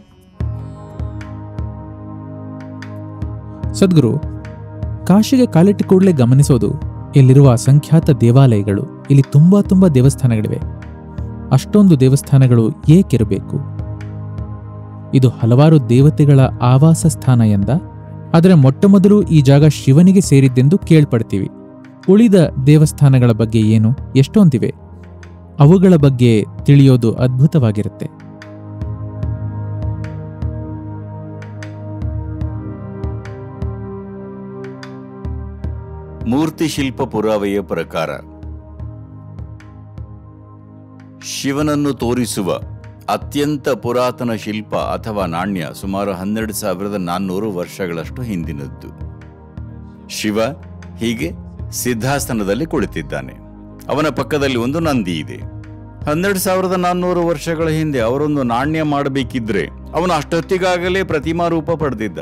ಸದ್ಗುರು ಕಾಶಿಗೆ ಕಾಲಿಟ್ಟ ಕೂಡಲೇ ಗಮನಿಸೋದು ಇಲ್ಲಿರುವ ಅಸಂಖ್ಯಾತ ದೇವಾಲಯಗಳು ಇಲ್ಲಿ ತುಂಬಾ ತುಂಬಾ ದೇವಸ್ಥಾನಗಳಿವೆ ಅಷ್ಟೊಂದು ದೇವಸ್ಥಾನಗಳು ಏಕಿರಬೇಕು ಇದು ಹಲವಾರು ದೇವತೆಗಳ ಆವಾಸ ಸ್ಥಾನ ಎಂದ ಆದರೆ ಮೊಟ್ಟಮೊದಲು ಈ ಜಾಗ ಶಿವನಿಗೆ ಸೇರಿದ್ದೆಂದು ಕೇಳ್ಪಡ್ತೀವಿ ಉಳಿದ ದೇವಸ್ಥಾನಗಳ ಬಗ್ಗೆ ಏನು ಎಷ್ಟೊಂದಿವೆ ಅವುಗಳ ಬಗ್ಗೆ ತಿಳಿಯೋದು ಅದ್ಭುತವಾಗಿರುತ್ತೆ ಮೂರ್ತಿ ಶಿಲ್ಪ ಪುರಾವೆಯ ಪ್ರಕಾರ ಶಿವನನ್ನು ತೋರಿಸುವ ಅತ್ಯಂತ ಪುರಾತನ ಶಿಲ್ಪ ಅಥವಾ ನಾಣ್ಯ ಸುಮಾರು ಹನ್ನೆರಡು ಸಾವಿರದ ನಾನ್ನೂರು ವರ್ಷಗಳಷ್ಟು ಹಿಂದಿನದ್ದು ಶಿವ ಹೀಗೆ ಸಿದ್ಧಾಸನದಲ್ಲಿ ಕುಳಿತಿದ್ದಾನೆ ಅವನ ಪಕ್ಕದಲ್ಲಿ ಒಂದು ನಂದಿ ಇದೆ ಹನ್ನೆರಡು ಸಾವಿರದ ನಾನ್ನೂರು ವರ್ಷಗಳ ಹಿಂದೆ ಅವರೊಂದು ನಾಣ್ಯ ಮಾಡಬೇಕಿದ್ರೆ ಅವನು ಅಷ್ಟೊತ್ತಿಗಾಗಲೇ ಪ್ರತಿಮಾ ರೂಪ ಪಡೆದಿದ್ದ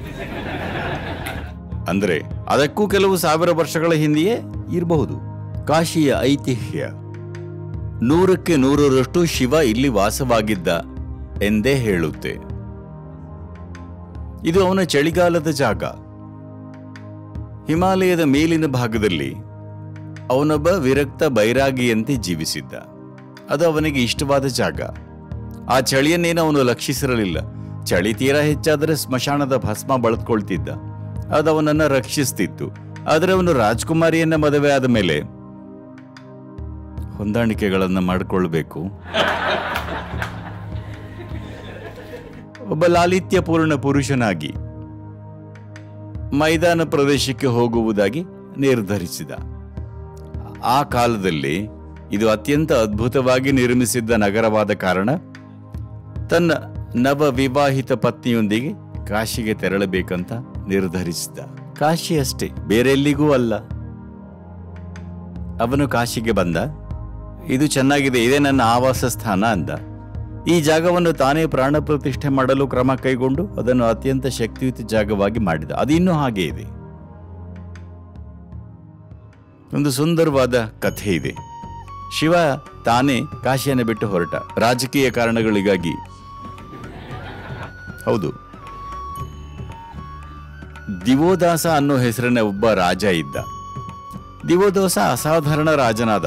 ಅಂದ್ರೆ ಅದಕ್ಕೂ ಕೆಲವು ಸಾವಿರ ವರ್ಷಗಳ ಹಿಂದೆಯೇ ಇರಬಹುದು ಕಾಶಿಯ ಐತಿಹ್ಯ ನೂರಕ್ಕೆ ನೂರರಷ್ಟು ಶಿವ ಇಲ್ಲಿ ವಾಸವಾಗಿದ್ದ ಎಂದೇ ಹೇಳುತ್ತೆ ಇದು ಅವನ ಚಳಿಗಾಲದ ಜಾಗ ಹಿಮಾಲಯದ ಮೇಲಿನ ಭಾಗದಲ್ಲಿ ಅವನೊಬ್ಬ ವಿರಕ್ತ ಬೈರಾಗಿಯಂತೆ ಜೀವಿಸಿದ್ದ ಅದು ಅವನಿಗೆ ಇಷ್ಟವಾದ ಜಾಗ ಆ ಚಳಿಯನ್ನೇನು ಅವನು ಲಕ್ಷಿಸಿರಲಿಲ್ಲ ಚಳಿ ತೀರಾ ಹೆಚ್ಚಾದರೆ ಸ್ಮಶಾನದ ಭಸ್ಮ ಬಳದ್ಕೊಳ್ತಿದ್ದ ಅದು ಅವನನ್ನ ರಕ್ಷಿಸ್ತಿತ್ತು ಆದರೆ ಅವನು ರಾಜ್ಕುಮಾರಿಯನ್ನ ಮದುವೆ ಆದ ಮೇಲೆ ಹೊಂದಾಣಿಕೆಗಳನ್ನು ಮಾಡಿಕೊಳ್ಬೇಕು ಒಬ್ಬ ಲಾಲಿತ್ಯಪೂರ್ಣ ಪುರುಷನಾಗಿ ಮೈದಾನ ಪ್ರದೇಶಕ್ಕೆ ಹೋಗುವುದಾಗಿ ನಿರ್ಧರಿಸಿದ ಆ ಕಾಲದಲ್ಲಿ ಇದು ಅತ್ಯಂತ ಅದ್ಭುತವಾಗಿ ನಿರ್ಮಿಸಿದ್ದ ನಗರವಾದ ಕಾರಣ ತನ್ನ ನವ ವಿವಾಹಿತ ಪತ್ನಿಯೊಂದಿಗೆ ಕಾಶಿಗೆ ತೆರಳಬೇಕಂತ ನಿರ್ಧರಿಸಿದ ಕಾಶಿ ಅಷ್ಟೇ ಬೇರೆಲ್ಲಿಗೂ ಅಲ್ಲ ಅವನು ಕಾಶಿಗೆ ಬಂದ ಇದು ಚೆನ್ನಾಗಿದೆ ಇದೇ ನನ್ನ ಆವಾಸ ಸ್ಥಾನ ಅಂದ ಈ ಜಾಗವನ್ನು ತಾನೇ ಪ್ರಾಣ ಪ್ರತಿಷ್ಠೆ ಮಾಡಲು ಕ್ರಮ ಕೈಗೊಂಡು ಅದನ್ನು ಅತ್ಯಂತ ಶಕ್ತಿಯುತ ಜಾಗವಾಗಿ ಮಾಡಿದ ಅದು ಇನ್ನೂ ಹಾಗೆ ಇದೆ ಒಂದು ಸುಂದರವಾದ ಕಥೆ ಇದೆ ಶಿವ ತಾನೇ ಕಾಶಿಯನ್ನು ಬಿಟ್ಟು ಹೊರಟ ರಾಜಕೀಯ ಕಾರಣಗಳಿಗಾಗಿ ಹೌದು ದಿವೋದಾಸ ಅನ್ನೋ ಹೆಸರಿನ ಒಬ್ಬ ರಾಜ ಇದ್ದ ದಿವೋದಾಸ ಅಸಾಧಾರಣ ರಾಜನಾದ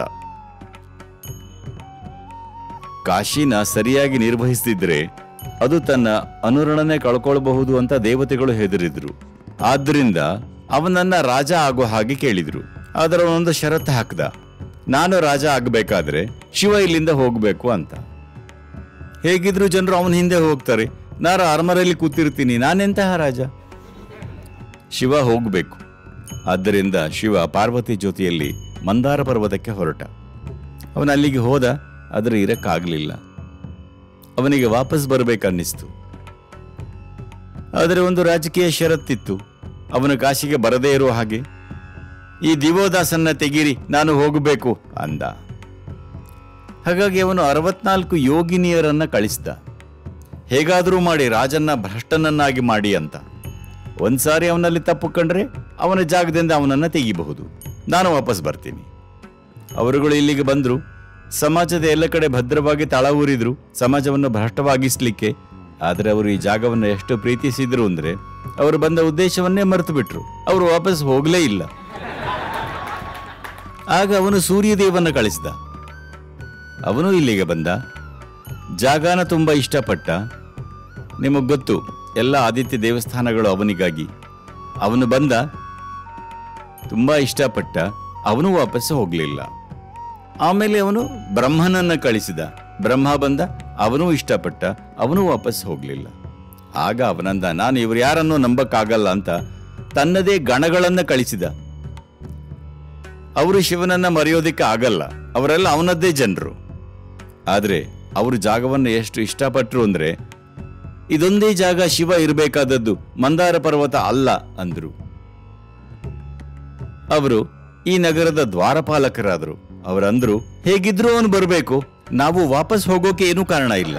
ಕಾಶಿನ ಸರಿಯಾಗಿ ನಿರ್ವಹಿಸ್ತಿದ್ರೆ ಅದು ತನ್ನ ಅನುರಣನೆ ಕಳ್ಕೊಳ್ಬಹುದು ಅಂತ ದೇವತೆಗಳು ಹೆದರಿದ್ರು ಆದ್ರಿಂದ ಅವನನ್ನ ರಾಜ ಆಗೋ ಹಾಗೆ ಕೇಳಿದ್ರು ಅದರ ಒಂದು ಷರತ್ತು ಹಾಕ್ದ ನಾನು ರಾಜ ಆಗಬೇಕಾದ್ರೆ ಶಿವ ಇಲ್ಲಿಂದ ಹೋಗ್ಬೇಕು ಅಂತ ಹೇಗಿದ್ರು ಜನರು ಅವನ ಹಿಂದೆ ಹೋಗ್ತಾರೆ ನಾನು ಅರಮನೆಯಲ್ಲಿ ಕೂತಿರ್ತೀನಿ ನಾನೆಂತಹ ರಾಜ ಶಿವ ಹೋಗಬೇಕು ಆದ್ದರಿಂದ ಶಿವ ಪಾರ್ವತಿ ಜೊತೆಯಲ್ಲಿ ಮಂದಾರ ಪರ್ವತಕ್ಕೆ ಹೊರಟ ಅವನ ಅಲ್ಲಿಗೆ ಹೋದ ಆದರೆ ಇರಕ್ಕಾಗಲಿಲ್ಲ ಅವನಿಗೆ ವಾಪಸ್ ಬರಬೇಕನ್ನಿಸ್ತು ಆದರೆ ಒಂದು ರಾಜಕೀಯ ಷರತ್ತಿತ್ತು ಅವನು ಕಾಶಿಗೆ ಬರದೇ ಇರುವ ಹಾಗೆ ಈ ದಿವೋದಾಸನ್ನ ತೆಗೀರಿ ನಾನು ಹೋಗಬೇಕು ಅಂದ ಹಾಗಾಗಿ ಅವನು ಅರವತ್ನಾಲ್ಕು ಯೋಗಿನಿಯರನ್ನ ಕಳಿಸಿದ ಹೇಗಾದರೂ ಮಾಡಿ ರಾಜನ್ನ ಭ್ರಷ್ಟನನ್ನಾಗಿ ಮಾಡಿ ಅಂತ ಒಂದ್ಸಾರಿ ಅವನಲ್ಲಿ ತಪ್ಪು ಕಂಡ್ರೆ ಅವನ ಜಾಗದಿಂದ ಅವನನ್ನ ತೆಗಿಬಹುದು ನಾನು ವಾಪಸ್ ಬರ್ತೀನಿ ಅವರುಗಳು ಇಲ್ಲಿಗೆ ಬಂದ್ರು ಸಮಾಜದ ಎಲ್ಲ ಕಡೆ ಭದ್ರವಾಗಿ ತಳ ಊರಿದ್ರು ಸಮಾಜವನ್ನು ಭ್ರಷ್ಟವಾಗಿಸ್ಲಿಕ್ಕೆ ಆದರೆ ಅವರು ಈ ಜಾಗವನ್ನು ಎಷ್ಟು ಪ್ರೀತಿಸಿದ್ರು ಅಂದ್ರೆ ಅವರು ಬಂದ ಉದ್ದೇಶವನ್ನೇ ಮರೆತು ಬಿಟ್ರು ಅವರು ವಾಪಸ್ ಹೋಗಲೇ ಇಲ್ಲ ಆಗ ಅವನು ಸೂರ್ಯದೇವನ ಕಳಿಸಿದ ಅವನು ಇಲ್ಲಿಗೆ ಬಂದ ಜಾಗನ ತುಂಬಾ ಇಷ್ಟಪಟ್ಟ ನಿಮಗೆ ಗೊತ್ತು ಎಲ್ಲ ಆದಿತ್ಯ ದೇವಸ್ಥಾನಗಳು ಅವನಿಗಾಗಿ ಅವನು ಬಂದ ತುಂಬಾ ಇಷ್ಟಪಟ್ಟ ಅವನು ವಾಪಸ್ ಹೋಗಲಿಲ್ಲ ಆಮೇಲೆ ಅವನು ಬ್ರಹ್ಮನನ್ನ ಕಳಿಸಿದ ಬ್ರಹ್ಮ ಬಂದ ಅವನು ಇಷ್ಟಪಟ್ಟ ಅವನು ವಾಪಸ್ ಹೋಗಲಿಲ್ಲ ಆಗ ಅವನಂದ ನಾನು ಇವರು ಯಾರನ್ನೂ ನಂಬಕ್ಕಾಗಲ್ಲ ಅಂತ ತನ್ನದೇ ಗಣಗಳನ್ನ ಕಳಿಸಿದ ಅವರು ಶಿವನನ್ನ ಮರೆಯೋದಿಕ್ಕೆ ಆಗಲ್ಲ ಅವರೆಲ್ಲ ಅವನದ್ದೇ ಜನರು ಆದ್ರೆ ಅವರು ಜಾಗವನ್ನು ಎಷ್ಟು ಇಷ್ಟಪಟ್ರು ಅಂದ್ರೆ ಇದೊಂದೇ ಜಾಗ ಶಿವ ಇರಬೇಕಾದದ್ದು ಮಂದಾರ ಪರ್ವತ ಅಲ್ಲ ಅಂದ್ರು ಅವರು ಈ ನಗರದ ದ್ವಾರಪಾಲಕರಾದರು ಅವರಂದ್ರು ಹೇಗಿದ್ರೂ ಅವನು ಬರಬೇಕು ನಾವು ವಾಪಸ್ ಹೋಗೋಕೆ ಏನೂ ಕಾರಣ ಇಲ್ಲ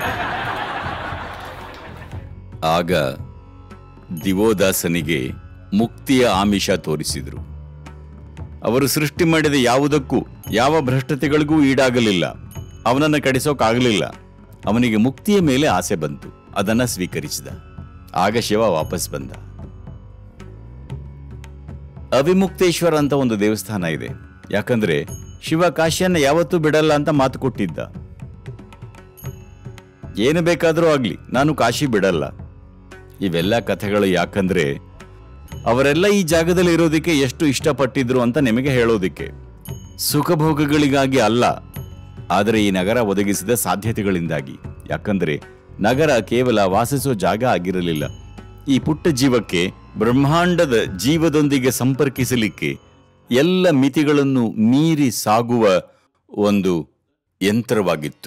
ಆಗ ದಿವೋದಾಸನಿಗೆ ಮುಕ್ತಿಯ ಆಮಿಷ ತೋರಿಸಿದ್ರು ಅವರು ಸೃಷ್ಟಿ ಮಾಡಿದ ಯಾವುದಕ್ಕೂ ಯಾವ ಭ್ರಷ್ಟತೆಗಳಿಗೂ ಈಡಾಗಲಿಲ್ಲ ಅವನನ್ನು ಕಡಿಸೋಕಾಗಲಿಲ್ಲ ಅವನಿಗೆ ಮುಕ್ತಿಯ ಮೇಲೆ ಆಸೆ ಬಂತು ಅದನ್ನ ಸ್ವೀಕರಿಸಿದ ಆಗ ಶಿವ ವಾಪಸ್ ಬಂದ ಅವಿಮುಕ್ತೇಶ್ವರ ಅಂತ ಒಂದು ದೇವಸ್ಥಾನ ಇದೆ ಯಾಕಂದ್ರೆ ಶಿವ ಕಾಶಿಯನ್ನ ಯಾವತ್ತೂ ಬಿಡಲ್ಲ ಅಂತ ಮಾತು ಕೊಟ್ಟಿದ್ದ ಏನು ಬೇಕಾದರೂ ಆಗ್ಲಿ ನಾನು ಕಾಶಿ ಬಿಡಲ್ಲ ಇವೆಲ್ಲ ಕಥೆಗಳು ಯಾಕಂದ್ರೆ ಅವರೆಲ್ಲ ಈ ಜಾಗದಲ್ಲಿ ಇರೋದಕ್ಕೆ ಎಷ್ಟು ಇಷ್ಟಪಟ್ಟಿದ್ರು ಅಂತ ನಿಮಗೆ ಹೇಳೋದಿಕ್ಕೆ ಸುಖಭೋಗಗಳಿಗಾಗಿ ಅಲ್ಲ ಆದರೆ ಈ ನಗರ ಒದಗಿಸಿದ ಸಾಧ್ಯತೆಗಳಿಂದಾಗಿ ಯಾಕಂದ್ರೆ ನಗರ ಕೇವಲ ವಾಸಿಸೋ ಜಾಗ ಆಗಿರಲಿಲ್ಲ ಈ ಪುಟ್ಟ ಜೀವಕ್ಕೆ ಬ್ರಹ್ಮಾಂಡದ ಜೀವದೊಂದಿಗೆ ಸಂಪರ್ಕಿಸಲಿಕ್ಕೆ ಎಲ್ಲ ಮಿತಿಗಳನ್ನು ಮೀರಿ ಸಾಗುವ ಒಂದು ಯಂತ್ರವಾಗಿತ್ತು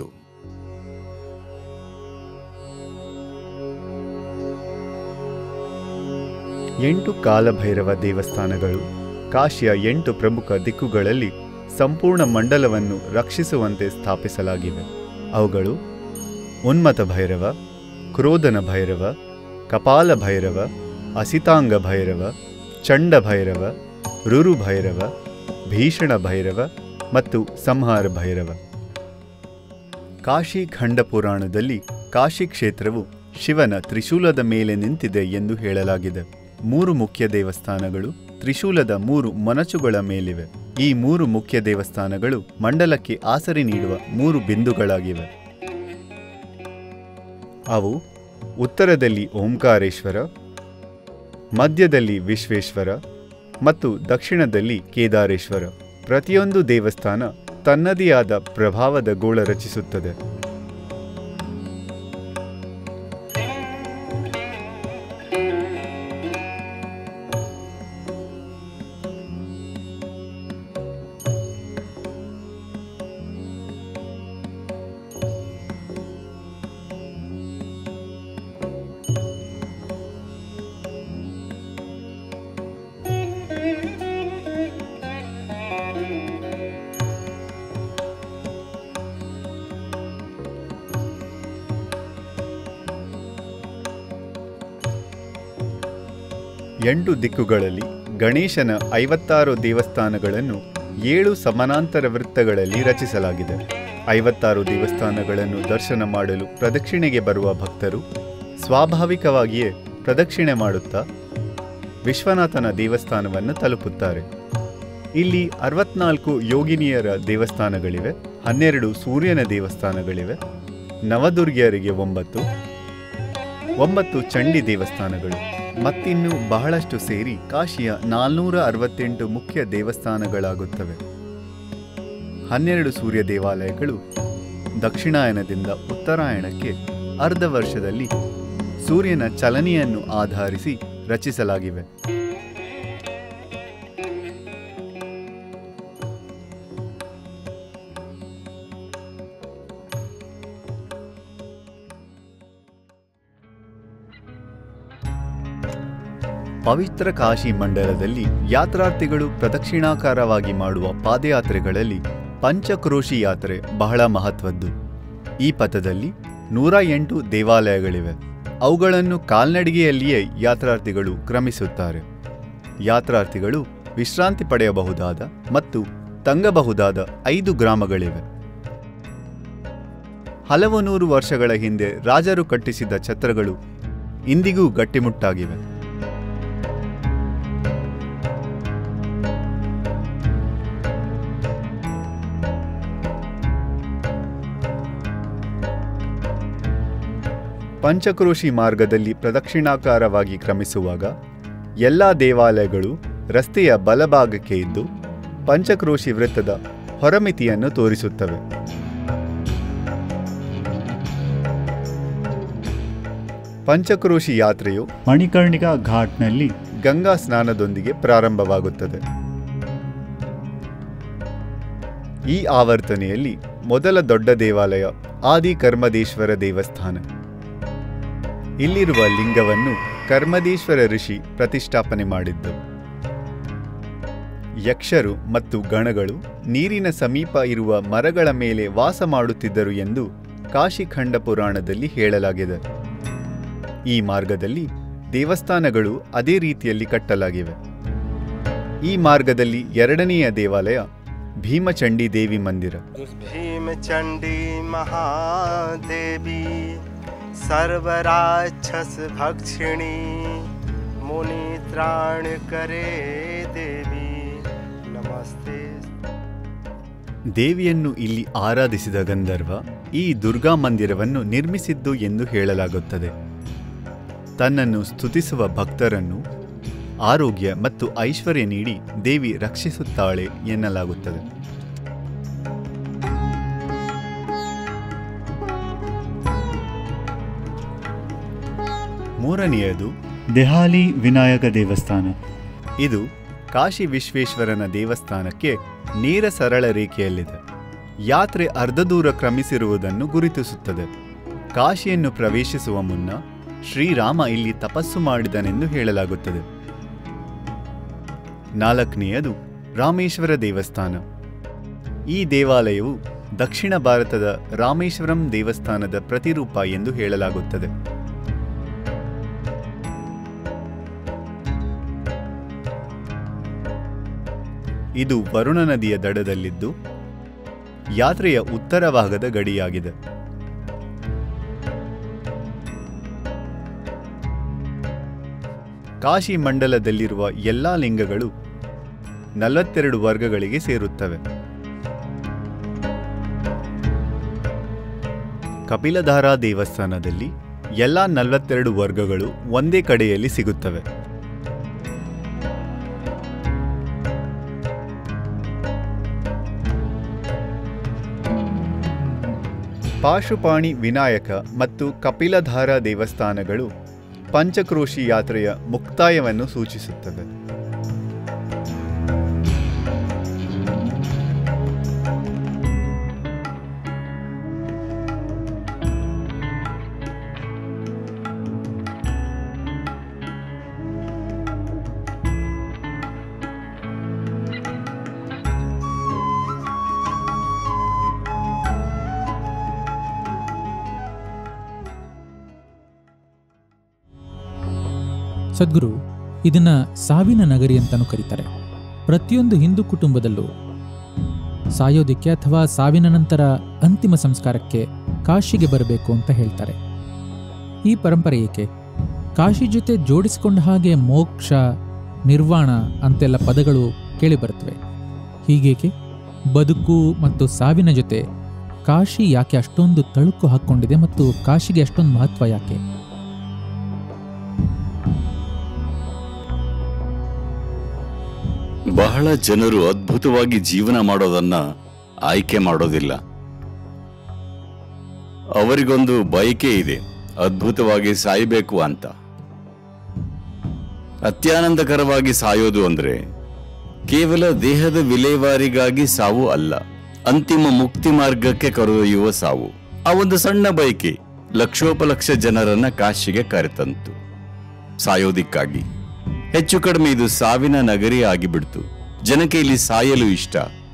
ಎಂಟು ಕಾಲಭೈರವ ದೇವಸ್ಥಾನಗಳು ಕಾಶಿಯ ಎಂಟು ಪ್ರಮುಖ ದಿಕ್ಕುಗಳಲ್ಲಿ ಸಂಪೂರ್ಣ ಮಂಡಲವನ್ನು ರಕ್ಷಿಸುವಂತೆ ಸ್ಥಾಪಿಸಲಾಗಿವೆ ಅವುಗಳು ಉನ್ಮತ ಭೈರವ ಕ್ರೋಧನ ಭೈರವ ಕಪಾಲ ಭೈರವ ಅಸಿತಾಂಗ ಭೈರವ ಚಂಡ ಭೈರವ ರುರು ಭೈರವ ಭೀಷಣ ಭೈರವ ಮತ್ತು ಸಂಹಾರ ಭೈರವ ಕಾಶಿ ಖಂಡ ಪುರಾಣದಲ್ಲಿ ಕಾಶಿ ಕ್ಷೇತ್ರವು ಶಿವನ ತ್ರಿಶೂಲದ ಮೇಲೆ ನಿಂತಿದೆ ಎಂದು ಹೇಳಲಾಗಿದೆ ಮೂರು ಮುಖ್ಯ ದೇವಸ್ಥಾನಗಳು ತ್ರಿಶೂಲದ ಮೂರು ಮೊನಚುಗಳ ಮೇಲಿವೆ ಈ ಮೂರು ಮುಖ್ಯ ದೇವಸ್ಥಾನಗಳು ಮಂಡಲಕ್ಕೆ ಆಸರೆ ನೀಡುವ ಮೂರು ಬಿಂದುಗಳಾಗಿವೆ ಅವು ಉತ್ತರದಲ್ಲಿ ಓಂಕಾರೇಶ್ವರ ಮಧ್ಯದಲ್ಲಿ ವಿಶ್ವೇಶ್ವರ ಮತ್ತು ದಕ್ಷಿಣದಲ್ಲಿ ಕೇದಾರೇಶ್ವರ ಪ್ರತಿಯೊಂದು ದೇವಸ್ಥಾನ ತನ್ನದೇ ಆದ ಪ್ರಭಾವದ ಗೋಳ ರಚಿಸುತ್ತದೆ ಎಂಟು ದಿಕ್ಕುಗಳಲ್ಲಿ ಗಣೇಶನ ಐವತ್ತಾರು ದೇವಸ್ಥಾನಗಳನ್ನು ಏಳು ಸಮಾನಾಂತರ ವೃತ್ತಗಳಲ್ಲಿ ರಚಿಸಲಾಗಿದೆ ಐವತ್ತಾರು ದೇವಸ್ಥಾನಗಳನ್ನು ದರ್ಶನ ಮಾಡಲು ಪ್ರದಕ್ಷಿಣೆಗೆ ಬರುವ ಭಕ್ತರು ಸ್ವಾಭಾವಿಕವಾಗಿಯೇ ಪ್ರದಕ್ಷಿಣೆ ಮಾಡುತ್ತಾ ವಿಶ್ವನಾಥನ ದೇವಸ್ಥಾನವನ್ನು ತಲುಪುತ್ತಾರೆ ಇಲ್ಲಿ ಅರವತ್ನಾಲ್ಕು ಯೋಗಿನಿಯರ ದೇವಸ್ಥಾನಗಳಿವೆ ಹನ್ನೆರಡು ಸೂರ್ಯನ ದೇವಸ್ಥಾನಗಳಿವೆ ನವದುರ್ಗಿಯರಿಗೆ ಒಂಬತ್ತು ಒಂಬತ್ತು ಚಂಡಿ ದೇವಸ್ಥಾನಗಳು ಮತ್ತಿನ್ನು ಬಹಳಷ್ಟು ಸೇರಿ ಕಾಶಿಯ ನಾಲ್ನೂರ ಅರವತ್ತೆಂಟು ಮುಖ್ಯ ದೇವಸ್ಥಾನಗಳಾಗುತ್ತವೆ ಹನ್ನೆರಡು ಸೂರ್ಯ ದೇವಾಲಯಗಳು ದಕ್ಷಿಣಾಯನದಿಂದ ಉತ್ತರಾಯಣಕ್ಕೆ ಅರ್ಧ ವರ್ಷದಲ್ಲಿ ಸೂರ್ಯನ ಚಲನೆಯನ್ನು ಆಧರಿಸಿ ರಚಿಸಲಾಗಿವೆ ಪವಿತ್ರ ಕಾಶಿ ಮಂಡಲದಲ್ಲಿ ಯಾತ್ರಾರ್ಥಿಗಳು ಪ್ರದಕ್ಷಿಣಾಕಾರವಾಗಿ ಮಾಡುವ ಪಾದಯಾತ್ರೆಗಳಲ್ಲಿ ಪಂಚಕ್ರೋಶಿ ಯಾತ್ರೆ ಬಹಳ ಮಹತ್ವದ್ದು ಈ ಪಥದಲ್ಲಿ ನೂರ ಎಂಟು ದೇವಾಲಯಗಳಿವೆ ಅವುಗಳನ್ನು ಕಾಲ್ನಡಿಗೆಯಲ್ಲಿಯೇ ಯಾತ್ರಾರ್ಥಿಗಳು ಕ್ರಮಿಸುತ್ತಾರೆ ಯಾತ್ರಾರ್ಥಿಗಳು ವಿಶ್ರಾಂತಿ ಪಡೆಯಬಹುದಾದ ಮತ್ತು ತಂಗಬಹುದಾದ ಐದು ಗ್ರಾಮಗಳಿವೆ ಹಲವು ನೂರು ವರ್ಷಗಳ ಹಿಂದೆ ರಾಜರು ಕಟ್ಟಿಸಿದ ಛತ್ರಗಳು ಇಂದಿಗೂ ಗಟ್ಟಿಮುಟ್ಟಾಗಿವೆ ಪಂಚಕ್ರೋಶಿ ಮಾರ್ಗದಲ್ಲಿ ಪ್ರದಕ್ಷಿಣಾಕಾರವಾಗಿ ಕ್ರಮಿಸುವಾಗ ಎಲ್ಲ ದೇವಾಲಯಗಳು ರಸ್ತೆಯ ಬಲಭಾಗಕ್ಕೆ ಇದ್ದು ಪಂಚಕ್ರೋಶಿ ವೃತ್ತದ ಹೊರಮಿತಿಯನ್ನು ತೋರಿಸುತ್ತವೆ ಪಂಚಕ್ರೋಶಿ ಯಾತ್ರೆಯು ಮಣಿಕರ್ಣಿಕಾ ಘಾಟ್ನಲ್ಲಿ ಗಂಗಾ ಸ್ನಾನದೊಂದಿಗೆ ಪ್ರಾರಂಭವಾಗುತ್ತದೆ ಈ ಆವರ್ತನೆಯಲ್ಲಿ ಮೊದಲ ದೊಡ್ಡ ದೇವಾಲಯ ಆದಿ ಕರ್ಮದೇಶ್ವರ ದೇವಸ್ಥಾನ ಇಲ್ಲಿರುವ ಲಿಂಗವನ್ನು ಕರ್ಮದೇಶ್ವರ ಋಷಿ ಪ್ರತಿಷ್ಠಾಪನೆ ಮಾಡಿದ್ದು ಯಕ್ಷರು ಮತ್ತು ಗಣಗಳು ನೀರಿನ ಸಮೀಪ ಇರುವ ಮರಗಳ ಮೇಲೆ ವಾಸ ಮಾಡುತ್ತಿದ್ದರು ಎಂದು ಕಾಶಿಖಂಡ ಪುರಾಣದಲ್ಲಿ ಹೇಳಲಾಗಿದೆ ಈ ಮಾರ್ಗದಲ್ಲಿ ದೇವಸ್ಥಾನಗಳು ಅದೇ ರೀತಿಯಲ್ಲಿ ಕಟ್ಟಲಾಗಿವೆ ಈ ಮಾರ್ಗದಲ್ಲಿ ಎರಡನೆಯ ದೇವಾಲಯ ಭೀಮಚಂಡಿ ದೇವಿ ಮಂದಿರ भीमचण्डी महादेवी सर्वराक्षस भक्षिणी मुनित्राण करे देवी नमस्ते ದೇವಿಯನ್ನು ಇಲ್ಲಿ ಆರಾಧಿಸಿದ ಗಂಧರ್ವ ಈ ದುರ್ಗಾ ಮಂದಿರವನ್ನು ನಿರ್ಮಿಸಿದ್ದು ಎಂದು ಹೇಳಲಾಗುತ್ತದೆ ತನ್ನನ್ನು ಸ್ತುತಿಸುವ ಭಕ್ತರನ್ನು ಆರೋಗ್ಯ ಮತ್ತು ಐಶ್ವರ್ಯ ನೀಡಿ ದೇವಿ ರಕ್ಷಿಸುತ್ತಾಳೆ ಎನ್ನಲಾಗುತ್ತದೆ ಮೂರನೆಯದು ದೆಹಾಲಿ ವಿನಾಯಕ ದೇವಸ್ಥಾನ ಇದು ಕಾಶಿ ವಿಶ್ವೇಶ್ವರನ ದೇವಸ್ಥಾನಕ್ಕೆ ನೇರ ಸರಳ ರೇಖೆಯಲ್ಲಿದೆ ಯಾತ್ರೆ ಅರ್ಧ ದೂರ ಕ್ರಮಿಸಿರುವುದನ್ನು ಗುರುತಿಸುತ್ತದೆ ಕಾಶಿಯನ್ನು ಪ್ರವೇಶಿಸುವ ಮುನ್ನ ಶ್ರೀರಾಮ ಇಲ್ಲಿ ತಪಸ್ಸು ಮಾಡಿದನೆಂದು ಹೇಳಲಾಗುತ್ತದೆ ನಾಲ್ಕನೆಯದು ರಾಮೇಶ್ವರ ದೇವಸ್ಥಾನ ಈ ದೇವಾಲಯವು ದಕ್ಷಿಣ ಭಾರತದ ರಾಮೇಶ್ವರಂ ದೇವಸ್ಥಾನದ ಪ್ರತಿರೂಪ ಎಂದು ಹೇಳಲಾಗುತ್ತದೆ ಇದು ವರುಣ ನದಿಯ ದಡದಲ್ಲಿದ್ದು ಯಾತ್ರೆಯ ಉತ್ತರ ಭಾಗದ ಗಡಿಯಾಗಿದೆ ಕಾಶಿ ಮಂಡಲದಲ್ಲಿರುವ ಎಲ್ಲಾ ಲಿಂಗಗಳು ನಲವತ್ತೆರಡು ವರ್ಗಗಳಿಗೆ ಸೇರುತ್ತವೆ ಕಪಿಲಧಾರಾ ದೇವಸ್ಥಾನದಲ್ಲಿ ಎಲ್ಲಾ ನಲವತ್ತೆರಡು ವರ್ಗಗಳು ಒಂದೇ ಕಡೆಯಲ್ಲಿ ಸಿಗುತ್ತವೆ ಪಾಶುಪಾಣಿ ವಿನಾಯಕ ಮತ್ತು ಕಪಿಲಧಾರ ದೇವಸ್ಥಾನಗಳು ಪಂಚಕ್ರೋಶಿ ಯಾತ್ರೆಯ ಮುಕ್ತಾಯವನ್ನು ಸೂಚಿಸುತ್ತವೆ ಸದ್ಗುರು ಇದನ್ನ ಸಾವಿನ ನಗರಿ ಅಂತಾನೂ ಕರೀತಾರೆ ಪ್ರತಿಯೊಂದು ಹಿಂದೂ ಕುಟುಂಬದಲ್ಲೂ ಸಾಯೋದಿಕ್ಕೆ ಅಥವಾ ಸಾವಿನ ನಂತರ ಅಂತಿಮ ಸಂಸ್ಕಾರಕ್ಕೆ ಕಾಶಿಗೆ ಬರಬೇಕು ಅಂತ ಹೇಳ್ತಾರೆ ಈ ಪರಂಪರೆ ಏಕೆ ಕಾಶಿ ಜೊತೆ ಜೋಡಿಸಿಕೊಂಡ ಹಾಗೆ ಮೋಕ್ಷ ನಿರ್ವಾಣ ಅಂತೆಲ್ಲ ಪದಗಳು ಕೇಳಿಬರುತ್ತವೆ ಹೀಗೇಕೆ ಬದುಕು ಮತ್ತು ಸಾವಿನ ಜೊತೆ ಕಾಶಿ ಯಾಕೆ ಅಷ್ಟೊಂದು ತಳುಕು ಹಾಕ್ಕೊಂಡಿದೆ ಮತ್ತು ಕಾಶಿಗೆ ಅಷ್ಟೊಂದು ಮಹತ್ವ ಯಾಕೆ ಬಹಳ ಜನರು ಅದ್ಭುತವಾಗಿ ಜೀವನ ಮಾಡೋದನ್ನ ಆಯ್ಕೆ ಮಾಡೋದಿಲ್ಲ ಅವರಿಗೊಂದು ಬಯಕೆ ಇದೆ ಅದ್ಭುತವಾಗಿ ಸಾಯಬೇಕು ಅಂತ ಅತ್ಯಾನಂದಕರವಾಗಿ ಸಾಯೋದು ಅಂದ್ರೆ ಕೇವಲ ದೇಹದ ವಿಲೇವಾರಿಗಾಗಿ ಸಾವು ಅಲ್ಲ ಅಂತಿಮ ಮುಕ್ತಿ ಮಾರ್ಗಕ್ಕೆ ಕರೆದೊಯ್ಯುವ ಸಾವು ಆ ಒಂದು ಸಣ್ಣ ಬಯಕೆ ಲಕ್ಷೋಪಲಕ್ಷ ಜನರನ್ನ ಕಾಶಿಗೆ ಕರೆತಂತು ಸಾಯೋದಿಕ್ಕಾಗಿ ಹೆಚ್ಚು ಕಡಿಮೆ ಇದು ಸಾವಿನ ನಗರಿ ಆಗಿಬಿಡ್ತು ಜನಕ್ಕೆ ಇಲ್ಲಿ ಸಾಯಲು ಇಷ್ಟ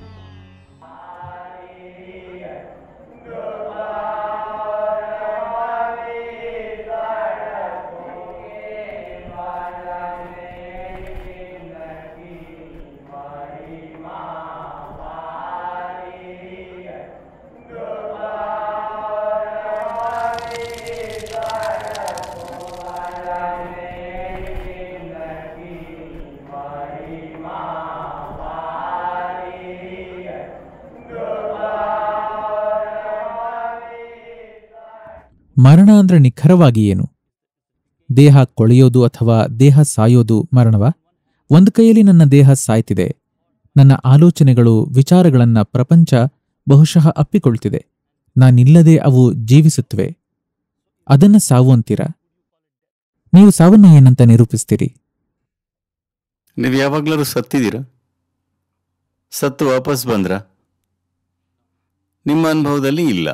ಮರಣ ಅಂದ್ರೆ ನಿಖರವಾಗಿ ಏನು ದೇಹ ಕೊಳೆಯೋದು ಅಥವಾ ದೇಹ ಸಾಯೋದು ಮರಣವ ಒಂದು ಕೈಯಲ್ಲಿ ನನ್ನ ದೇಹ ಸಾಯ್ತಿದೆ ನನ್ನ ಆಲೋಚನೆಗಳು ವಿಚಾರಗಳನ್ನ ಪ್ರಪಂಚ ಬಹುಶಃ ಅಪ್ಪಿಕೊಳ್ತಿದೆ ನಾನಿಲ್ಲದೆ ಅವು ಜೀವಿಸುತ್ತವೆ ಅದನ್ನ ಸಾವು ಅಂತೀರಾ ನೀವು ಸಾವನ್ನ ಏನಂತ ನಿರೂಪಿಸ್ತೀರಿ ನೀವು ಯಾವಾಗ್ಲಾರು ಸತ್ತಿದ್ದೀರಾ ಸತ್ತು ವಾಪಸ್ ಬಂದ್ರ ನಿಮ್ಮ ಅನುಭವದಲ್ಲಿ ಇಲ್ಲ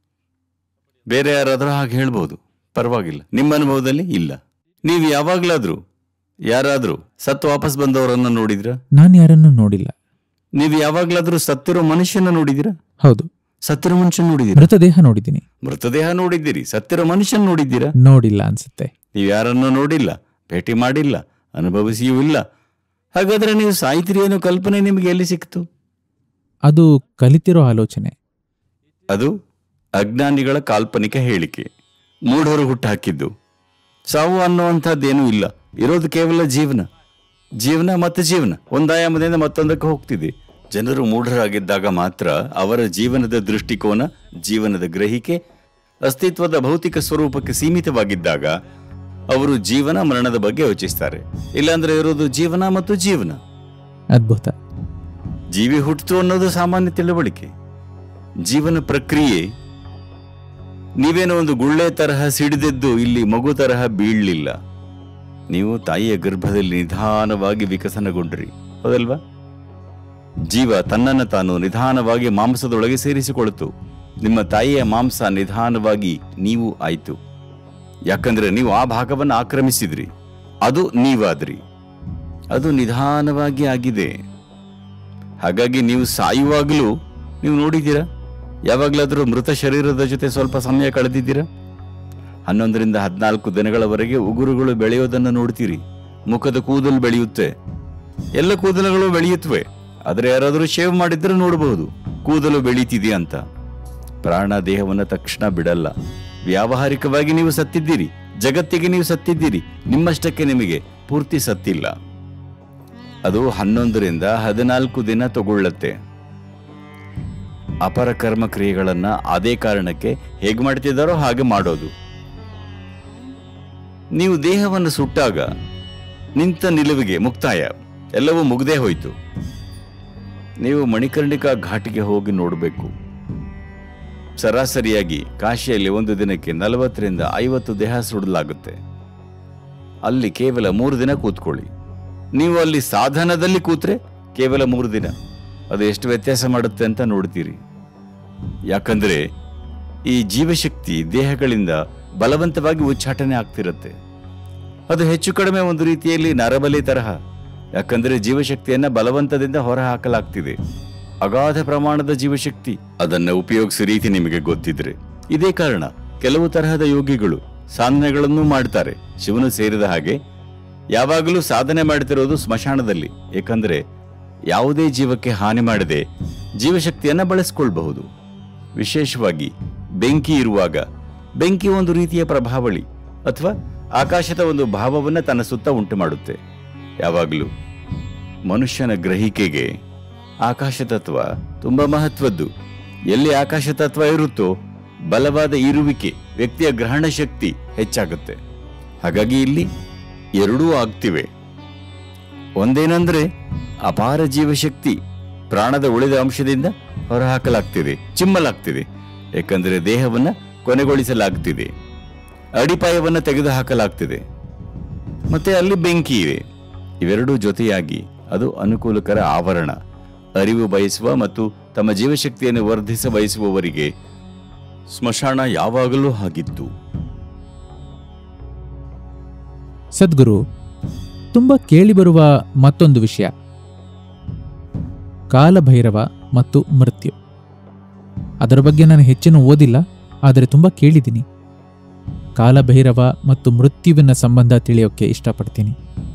ಬೇರೆ ಯಾರಾದ್ರೂ ಹಾಗೆ ಹೇಳ್ಬೋದು ಪರವಾಗಿಲ್ಲ ನಿಮ್ಮ ಅನುಭವದಲ್ಲಿ ಇಲ್ಲ ನೀವು ಯಾವಾಗ್ಲಾದ್ರೂ ಯಾರಾದ್ರೂ ಸತ್ತು ವಾಪಸ್ ಬಂದವರನ್ನ ನೋಡಿದ್ರ ನಾನು ಯಾರನ್ನೂ ನೋಡಿಲ್ಲ ನೀವು ಯಾವಾಗ್ಲಾದ್ರೂ ಸತ್ತಿರೋ ಮನುಷ್ಯನ ನೋಡಿದಿರಾ ಹೌದು ಸತ್ತಿರೋ ಮನುಷ್ಯನ ನೋಡಿದಿರಾ ಮೃತದೇಹ ನೋಡಿದ್ದೀನಿ ಮೃತದೇಹ ನೋಡಿದ್ದೀರಿ ಸತ್ತಿರೋ ಮನುಷ್ಯನ ನೋಡಿದ್ದೀರಾ ನೋಡಿಲ್ಲ ಅನ್ಸುತ್ತೆ ನೀವು ಯಾರನ್ನೂ ನೋಡಿಲ್ಲ ಭೇಟಿ ಮಾಡಿಲ್ಲ ಅನುಭವಿಸಿಯೂ ಇಲ್ಲ ಹಾಗಾದ್ರೆ ನೀವು ಸಾಯ್ತೀರಿ ಅನ್ನೋ ಕಲ್ಪನೆ ನಿಮಗೆ ಎಲ್ಲಿ ಸಿಕ್ತು ಅದು ಕಲಿತಿರೋ ಆಲೋಚನೆ ಅದು ಅಜ್ಞಾನಿಗಳ ಕಾಲ್ಪನಿಕ ಹೇಳಿಕೆ ಮೂಢರು ಹುಟ್ಟುಹಾಕಿದ್ದು ಸಾವು ಅನ್ನುವಂಥದ್ದೇನೂ ಇಲ್ಲ ಇರೋದು ಕೇವಲ ಜೀವನ ಜೀವನ ಮತ್ತೆ ಜೀವನ ಒಂದಾಯಾಮದಿಂದ ಮತ್ತೊಂದಕ್ಕೆ ಹೋಗ್ತಿದೆ ಜನರು ಮೂಢರಾಗಿದ್ದಾಗ ಮಾತ್ರ ಅವರ ಜೀವನದ ದೃಷ್ಟಿಕೋನ ಜೀವನದ ಗ್ರಹಿಕೆ ಅಸ್ತಿತ್ವದ ಭೌತಿಕ ಸ್ವರೂಪಕ್ಕೆ ಸೀಮಿತವಾಗಿದ್ದಾಗ ಅವರು ಜೀವನ ಮರಣದ ಬಗ್ಗೆ ಯೋಚಿಸ್ತಾರೆ ಇಲ್ಲಾಂದ್ರೆ ಇರೋದು ಜೀವನ ಮತ್ತು ಜೀವನ ಅದ್ಭುತ ಜೀವಿ ಹುಟ್ಟಿತು ಅನ್ನೋದು ಸಾಮಾನ್ಯ ತಿಳುವಳಿಕೆ ಜೀವನ ಪ್ರಕ್ರಿಯೆ ನೀವೇನೋ ಒಂದು ಗುಳ್ಳೆ ತರಹ ಸಿಡಿದೆದ್ದು ಇಲ್ಲಿ ಮಗು ತರಹ ಬೀಳಲಿಲ್ಲ ನೀವು ತಾಯಿಯ ಗರ್ಭದಲ್ಲಿ ನಿಧಾನವಾಗಿ ವಿಕಸನಗೊಂಡ್ರಿ ಹೌದಲ್ವಾ ಜೀವ ತನ್ನನ್ನು ತಾನು ನಿಧಾನವಾಗಿ ಮಾಂಸದೊಳಗೆ ಸೇರಿಸಿಕೊಳ್ತು ನಿಮ್ಮ ತಾಯಿಯ ಮಾಂಸ ನಿಧಾನವಾಗಿ ನೀವು ಆಯ್ತು ಯಾಕಂದ್ರೆ ನೀವು ಆ ಭಾಗವನ್ನು ಆಕ್ರಮಿಸಿದ್ರಿ ಅದು ನೀವಾದ್ರಿ ಅದು ನಿಧಾನವಾಗಿ ಆಗಿದೆ ಹಾಗಾಗಿ ನೀವು ಸಾಯುವಾಗಲೂ ನೀವು ನೋಡಿದ್ದೀರಾ ಯಾವಾಗಲಾದರೂ ಮೃತ ಶರೀರದ ಜೊತೆ ಸ್ವಲ್ಪ ಸಮಯ ಕಳೆದಿದ್ದೀರಾ ಹನ್ನೊಂದರಿಂದ ಹದಿನಾಲ್ಕು ದಿನಗಳವರೆಗೆ ಉಗುರುಗಳು ಬೆಳೆಯೋದನ್ನು ನೋಡ್ತೀರಿ ಮುಖದ ಕೂದಲು ಬೆಳೆಯುತ್ತೆ ಎಲ್ಲ ಕೂದಲುಗಳು ಬೆಳೆಯುತ್ತವೆ ಆದರೆ ಯಾರಾದರೂ ಶೇವ್ ಮಾಡಿದ್ರೆ ನೋಡಬಹುದು ಕೂದಲು ಬೆಳೀತಿದೆ ಅಂತ ಪ್ರಾಣ ದೇಹವನ್ನು ತಕ್ಷಣ ಬಿಡಲ್ಲ ವ್ಯಾವಹಾರಿಕವಾಗಿ ನೀವು ಸತ್ತಿದ್ದೀರಿ ಜಗತ್ತಿಗೆ ನೀವು ಸತ್ತಿದ್ದೀರಿ ನಿಮ್ಮಷ್ಟಕ್ಕೆ ನಿಮಗೆ ಪೂರ್ತಿ ಸತ್ತಿಲ್ಲ ಅದು ಹನ್ನೊಂದರಿಂದ ಹದಿನಾಲ್ಕು ದಿನ ತಗೊಳ್ಳತ್ತೆ ಅಪರ ಕರ್ಮ ಕ್ರಿಯೆಗಳನ್ನ ಅದೇ ಕಾರಣಕ್ಕೆ ಹೇಗೆ ಮಾಡ್ತಿದ್ದಾರೋ ಹಾಗೆ ಮಾಡೋದು ನೀವು ದೇಹವನ್ನು ಸುಟ್ಟಾಗ ನಿಂತ ನಿಲುವಿಗೆ ಮುಕ್ತಾಯ ಎಲ್ಲವೂ ಮುಗ್ದೇ ಹೋಯಿತು ನೀವು ಮಣಿಕರ್ಣಿಕಾ ಘಾಟಿಗೆ ಹೋಗಿ ನೋಡಬೇಕು ಸರಾಸರಿಯಾಗಿ ಕಾಶಿಯಲ್ಲಿ ಒಂದು ದಿನಕ್ಕೆ ನಲವತ್ತರಿಂದ ಐವತ್ತು ದೇಹ ಸುಡಲಾಗುತ್ತೆ ಅಲ್ಲಿ ಕೇವಲ ಮೂರು ದಿನ ಕೂತ್ಕೊಳ್ಳಿ ನೀವು ಅಲ್ಲಿ ಸಾಧನದಲ್ಲಿ ಕೂತ್ರೆ ಕೇವಲ ಮೂರು ದಿನ ಅದು ಎಷ್ಟು ವ್ಯತ್ಯಾಸ ಮಾಡುತ್ತೆ ಅಂತ ನೋಡ್ತೀರಿ ಯಾಕಂದ್ರೆ ಈ ಜೀವಶಕ್ತಿ ದೇಹಗಳಿಂದ ಬಲವಂತವಾಗಿ ಉಚ್ಚಾಟನೆ ಆಗ್ತಿರುತ್ತೆ ಅದು ಹೆಚ್ಚು ಕಡಿಮೆ ಒಂದು ರೀತಿಯಲ್ಲಿ ನರಬಲಿ ತರಹ ಯಾಕಂದ್ರೆ ಜೀವಶಕ್ತಿಯನ್ನ ಬಲವಂತದಿಂದ ಹೊರಹಾಕಲಾಗ್ತಿದೆ ಅಗಾಧ ಪ್ರಮಾಣದ ಜೀವಶಕ್ತಿ ಅದನ್ನ ಉಪಯೋಗಿಸೋ ರೀತಿ ನಿಮಗೆ ಗೊತ್ತಿದ್ರೆ ಇದೇ ಕಾರಣ ಕೆಲವು ತರಹದ ಯೋಗಿಗಳು ಸಾಧನೆಗಳನ್ನು ಮಾಡ್ತಾರೆ ಶಿವನು ಸೇರಿದ ಹಾಗೆ ಯಾವಾಗಲೂ ಸಾಧನೆ ಮಾಡ್ತಿರೋದು ಸ್ಮಶಾನದಲ್ಲಿ ಏಕೆಂದರೆ ಯಾವುದೇ ಜೀವಕ್ಕೆ ಹಾನಿ ಮಾಡದೆ ಜೀವಶಕ್ತಿಯನ್ನು ಬಳಸಿಕೊಳ್ಬಹುದು ವಿಶೇಷವಾಗಿ ಬೆಂಕಿ ಇರುವಾಗ ಬೆಂಕಿ ಒಂದು ರೀತಿಯ ಪ್ರಭಾವಳಿ ಅಥವಾ ಆಕಾಶದ ಒಂದು ಭಾವವನ್ನು ತನ್ನ ಸುತ್ತ ಉಂಟು ಮಾಡುತ್ತೆ ಯಾವಾಗಲೂ ಮನುಷ್ಯನ ಗ್ರಹಿಕೆಗೆ ಆಕಾಶ ತತ್ವ ತುಂಬಾ ಮಹತ್ವದ್ದು ಎಲ್ಲಿ ಆಕಾಶ ತತ್ವ ಇರುತ್ತೋ ಬಲವಾದ ಇರುವಿಕೆ ವ್ಯಕ್ತಿಯ ಗ್ರಹಣ ಶಕ್ತಿ ಹೆಚ್ಚಾಗುತ್ತೆ ಹಾಗಾಗಿ ಇಲ್ಲಿ ಎರಡೂ ಆಗ್ತಿವೆ ಒಂದೇನಂದ್ರೆ ಅಪಾರ ಜೀವಶಕ್ತಿ ಪ್ರಾಣದ ಉಳಿದ ಅಂಶದಿಂದ ಹೊರಹಾಕಲಾಗ್ತಿದೆ ಚಿಮ್ಮಲಾಗ್ತಿದೆ ಯಾಕಂದ್ರೆ ದೇಹವನ್ನ ಕೊನೆಗೊಳಿಸಲಾಗ್ತಿದೆ ಅಡಿಪಾಯವನ್ನ ತೆಗೆದುಹಾಕಲಾಗ್ತಿದೆ ಮತ್ತೆ ಅಲ್ಲಿ ಬೆಂಕಿ ಇವೆ ಇವೆರಡೂ ಜೊತೆಯಾಗಿ ಅದು ಅನುಕೂಲಕರ ಆವರಣ ಅರಿವು ಬಯಸುವ ಮತ್ತು ತಮ್ಮ ಜೀವಶಕ್ತಿಯನ್ನು ವರ್ಧಿಸ ಬಯಸುವವರಿಗೆ ಸ್ಮಶಾನ ಯಾವಾಗಲೂ ಹಾಗಿತ್ತು ಸದ್ಗುರು ತುಂಬ ಕೇಳಿಬರುವ ಮತ್ತೊಂದು ವಿಷಯ ಕಾಲಭೈರವ ಮತ್ತು ಮೃತ್ಯು ಅದರ ಬಗ್ಗೆ ನಾನು ಹೆಚ್ಚಿನ ಓದಿಲ್ಲ ಆದರೆ ತುಂಬ ಕೇಳಿದ್ದೀನಿ ಕಾಲಭೈರವ ಮತ್ತು ಮೃತ್ಯುವಿನ ಸಂಬಂಧ ತಿಳಿಯೋಕ್ಕೆ ಇಷ್ಟಪಡ್ತೀನಿ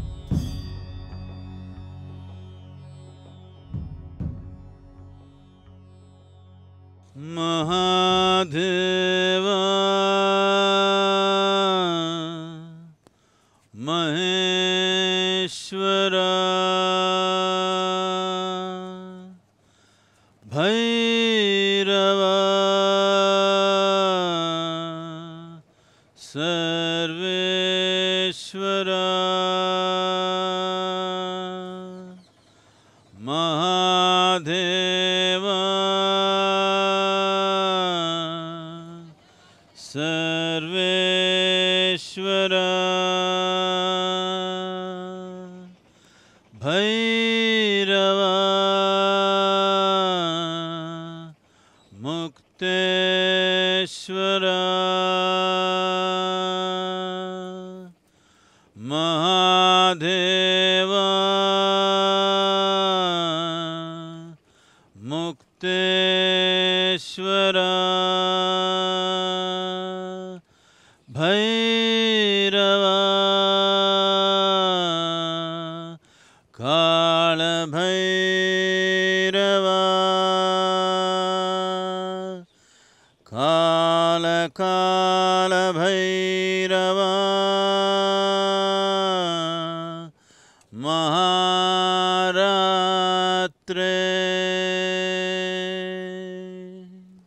महादेव महेश्वर भैरव सर्वेश्वर महादेव सर्वेश्वर भैरव मुक्तेश्वर महादेव मुक्तेश्वर भैरव कालभैरव कालकालभैरव महारात्रे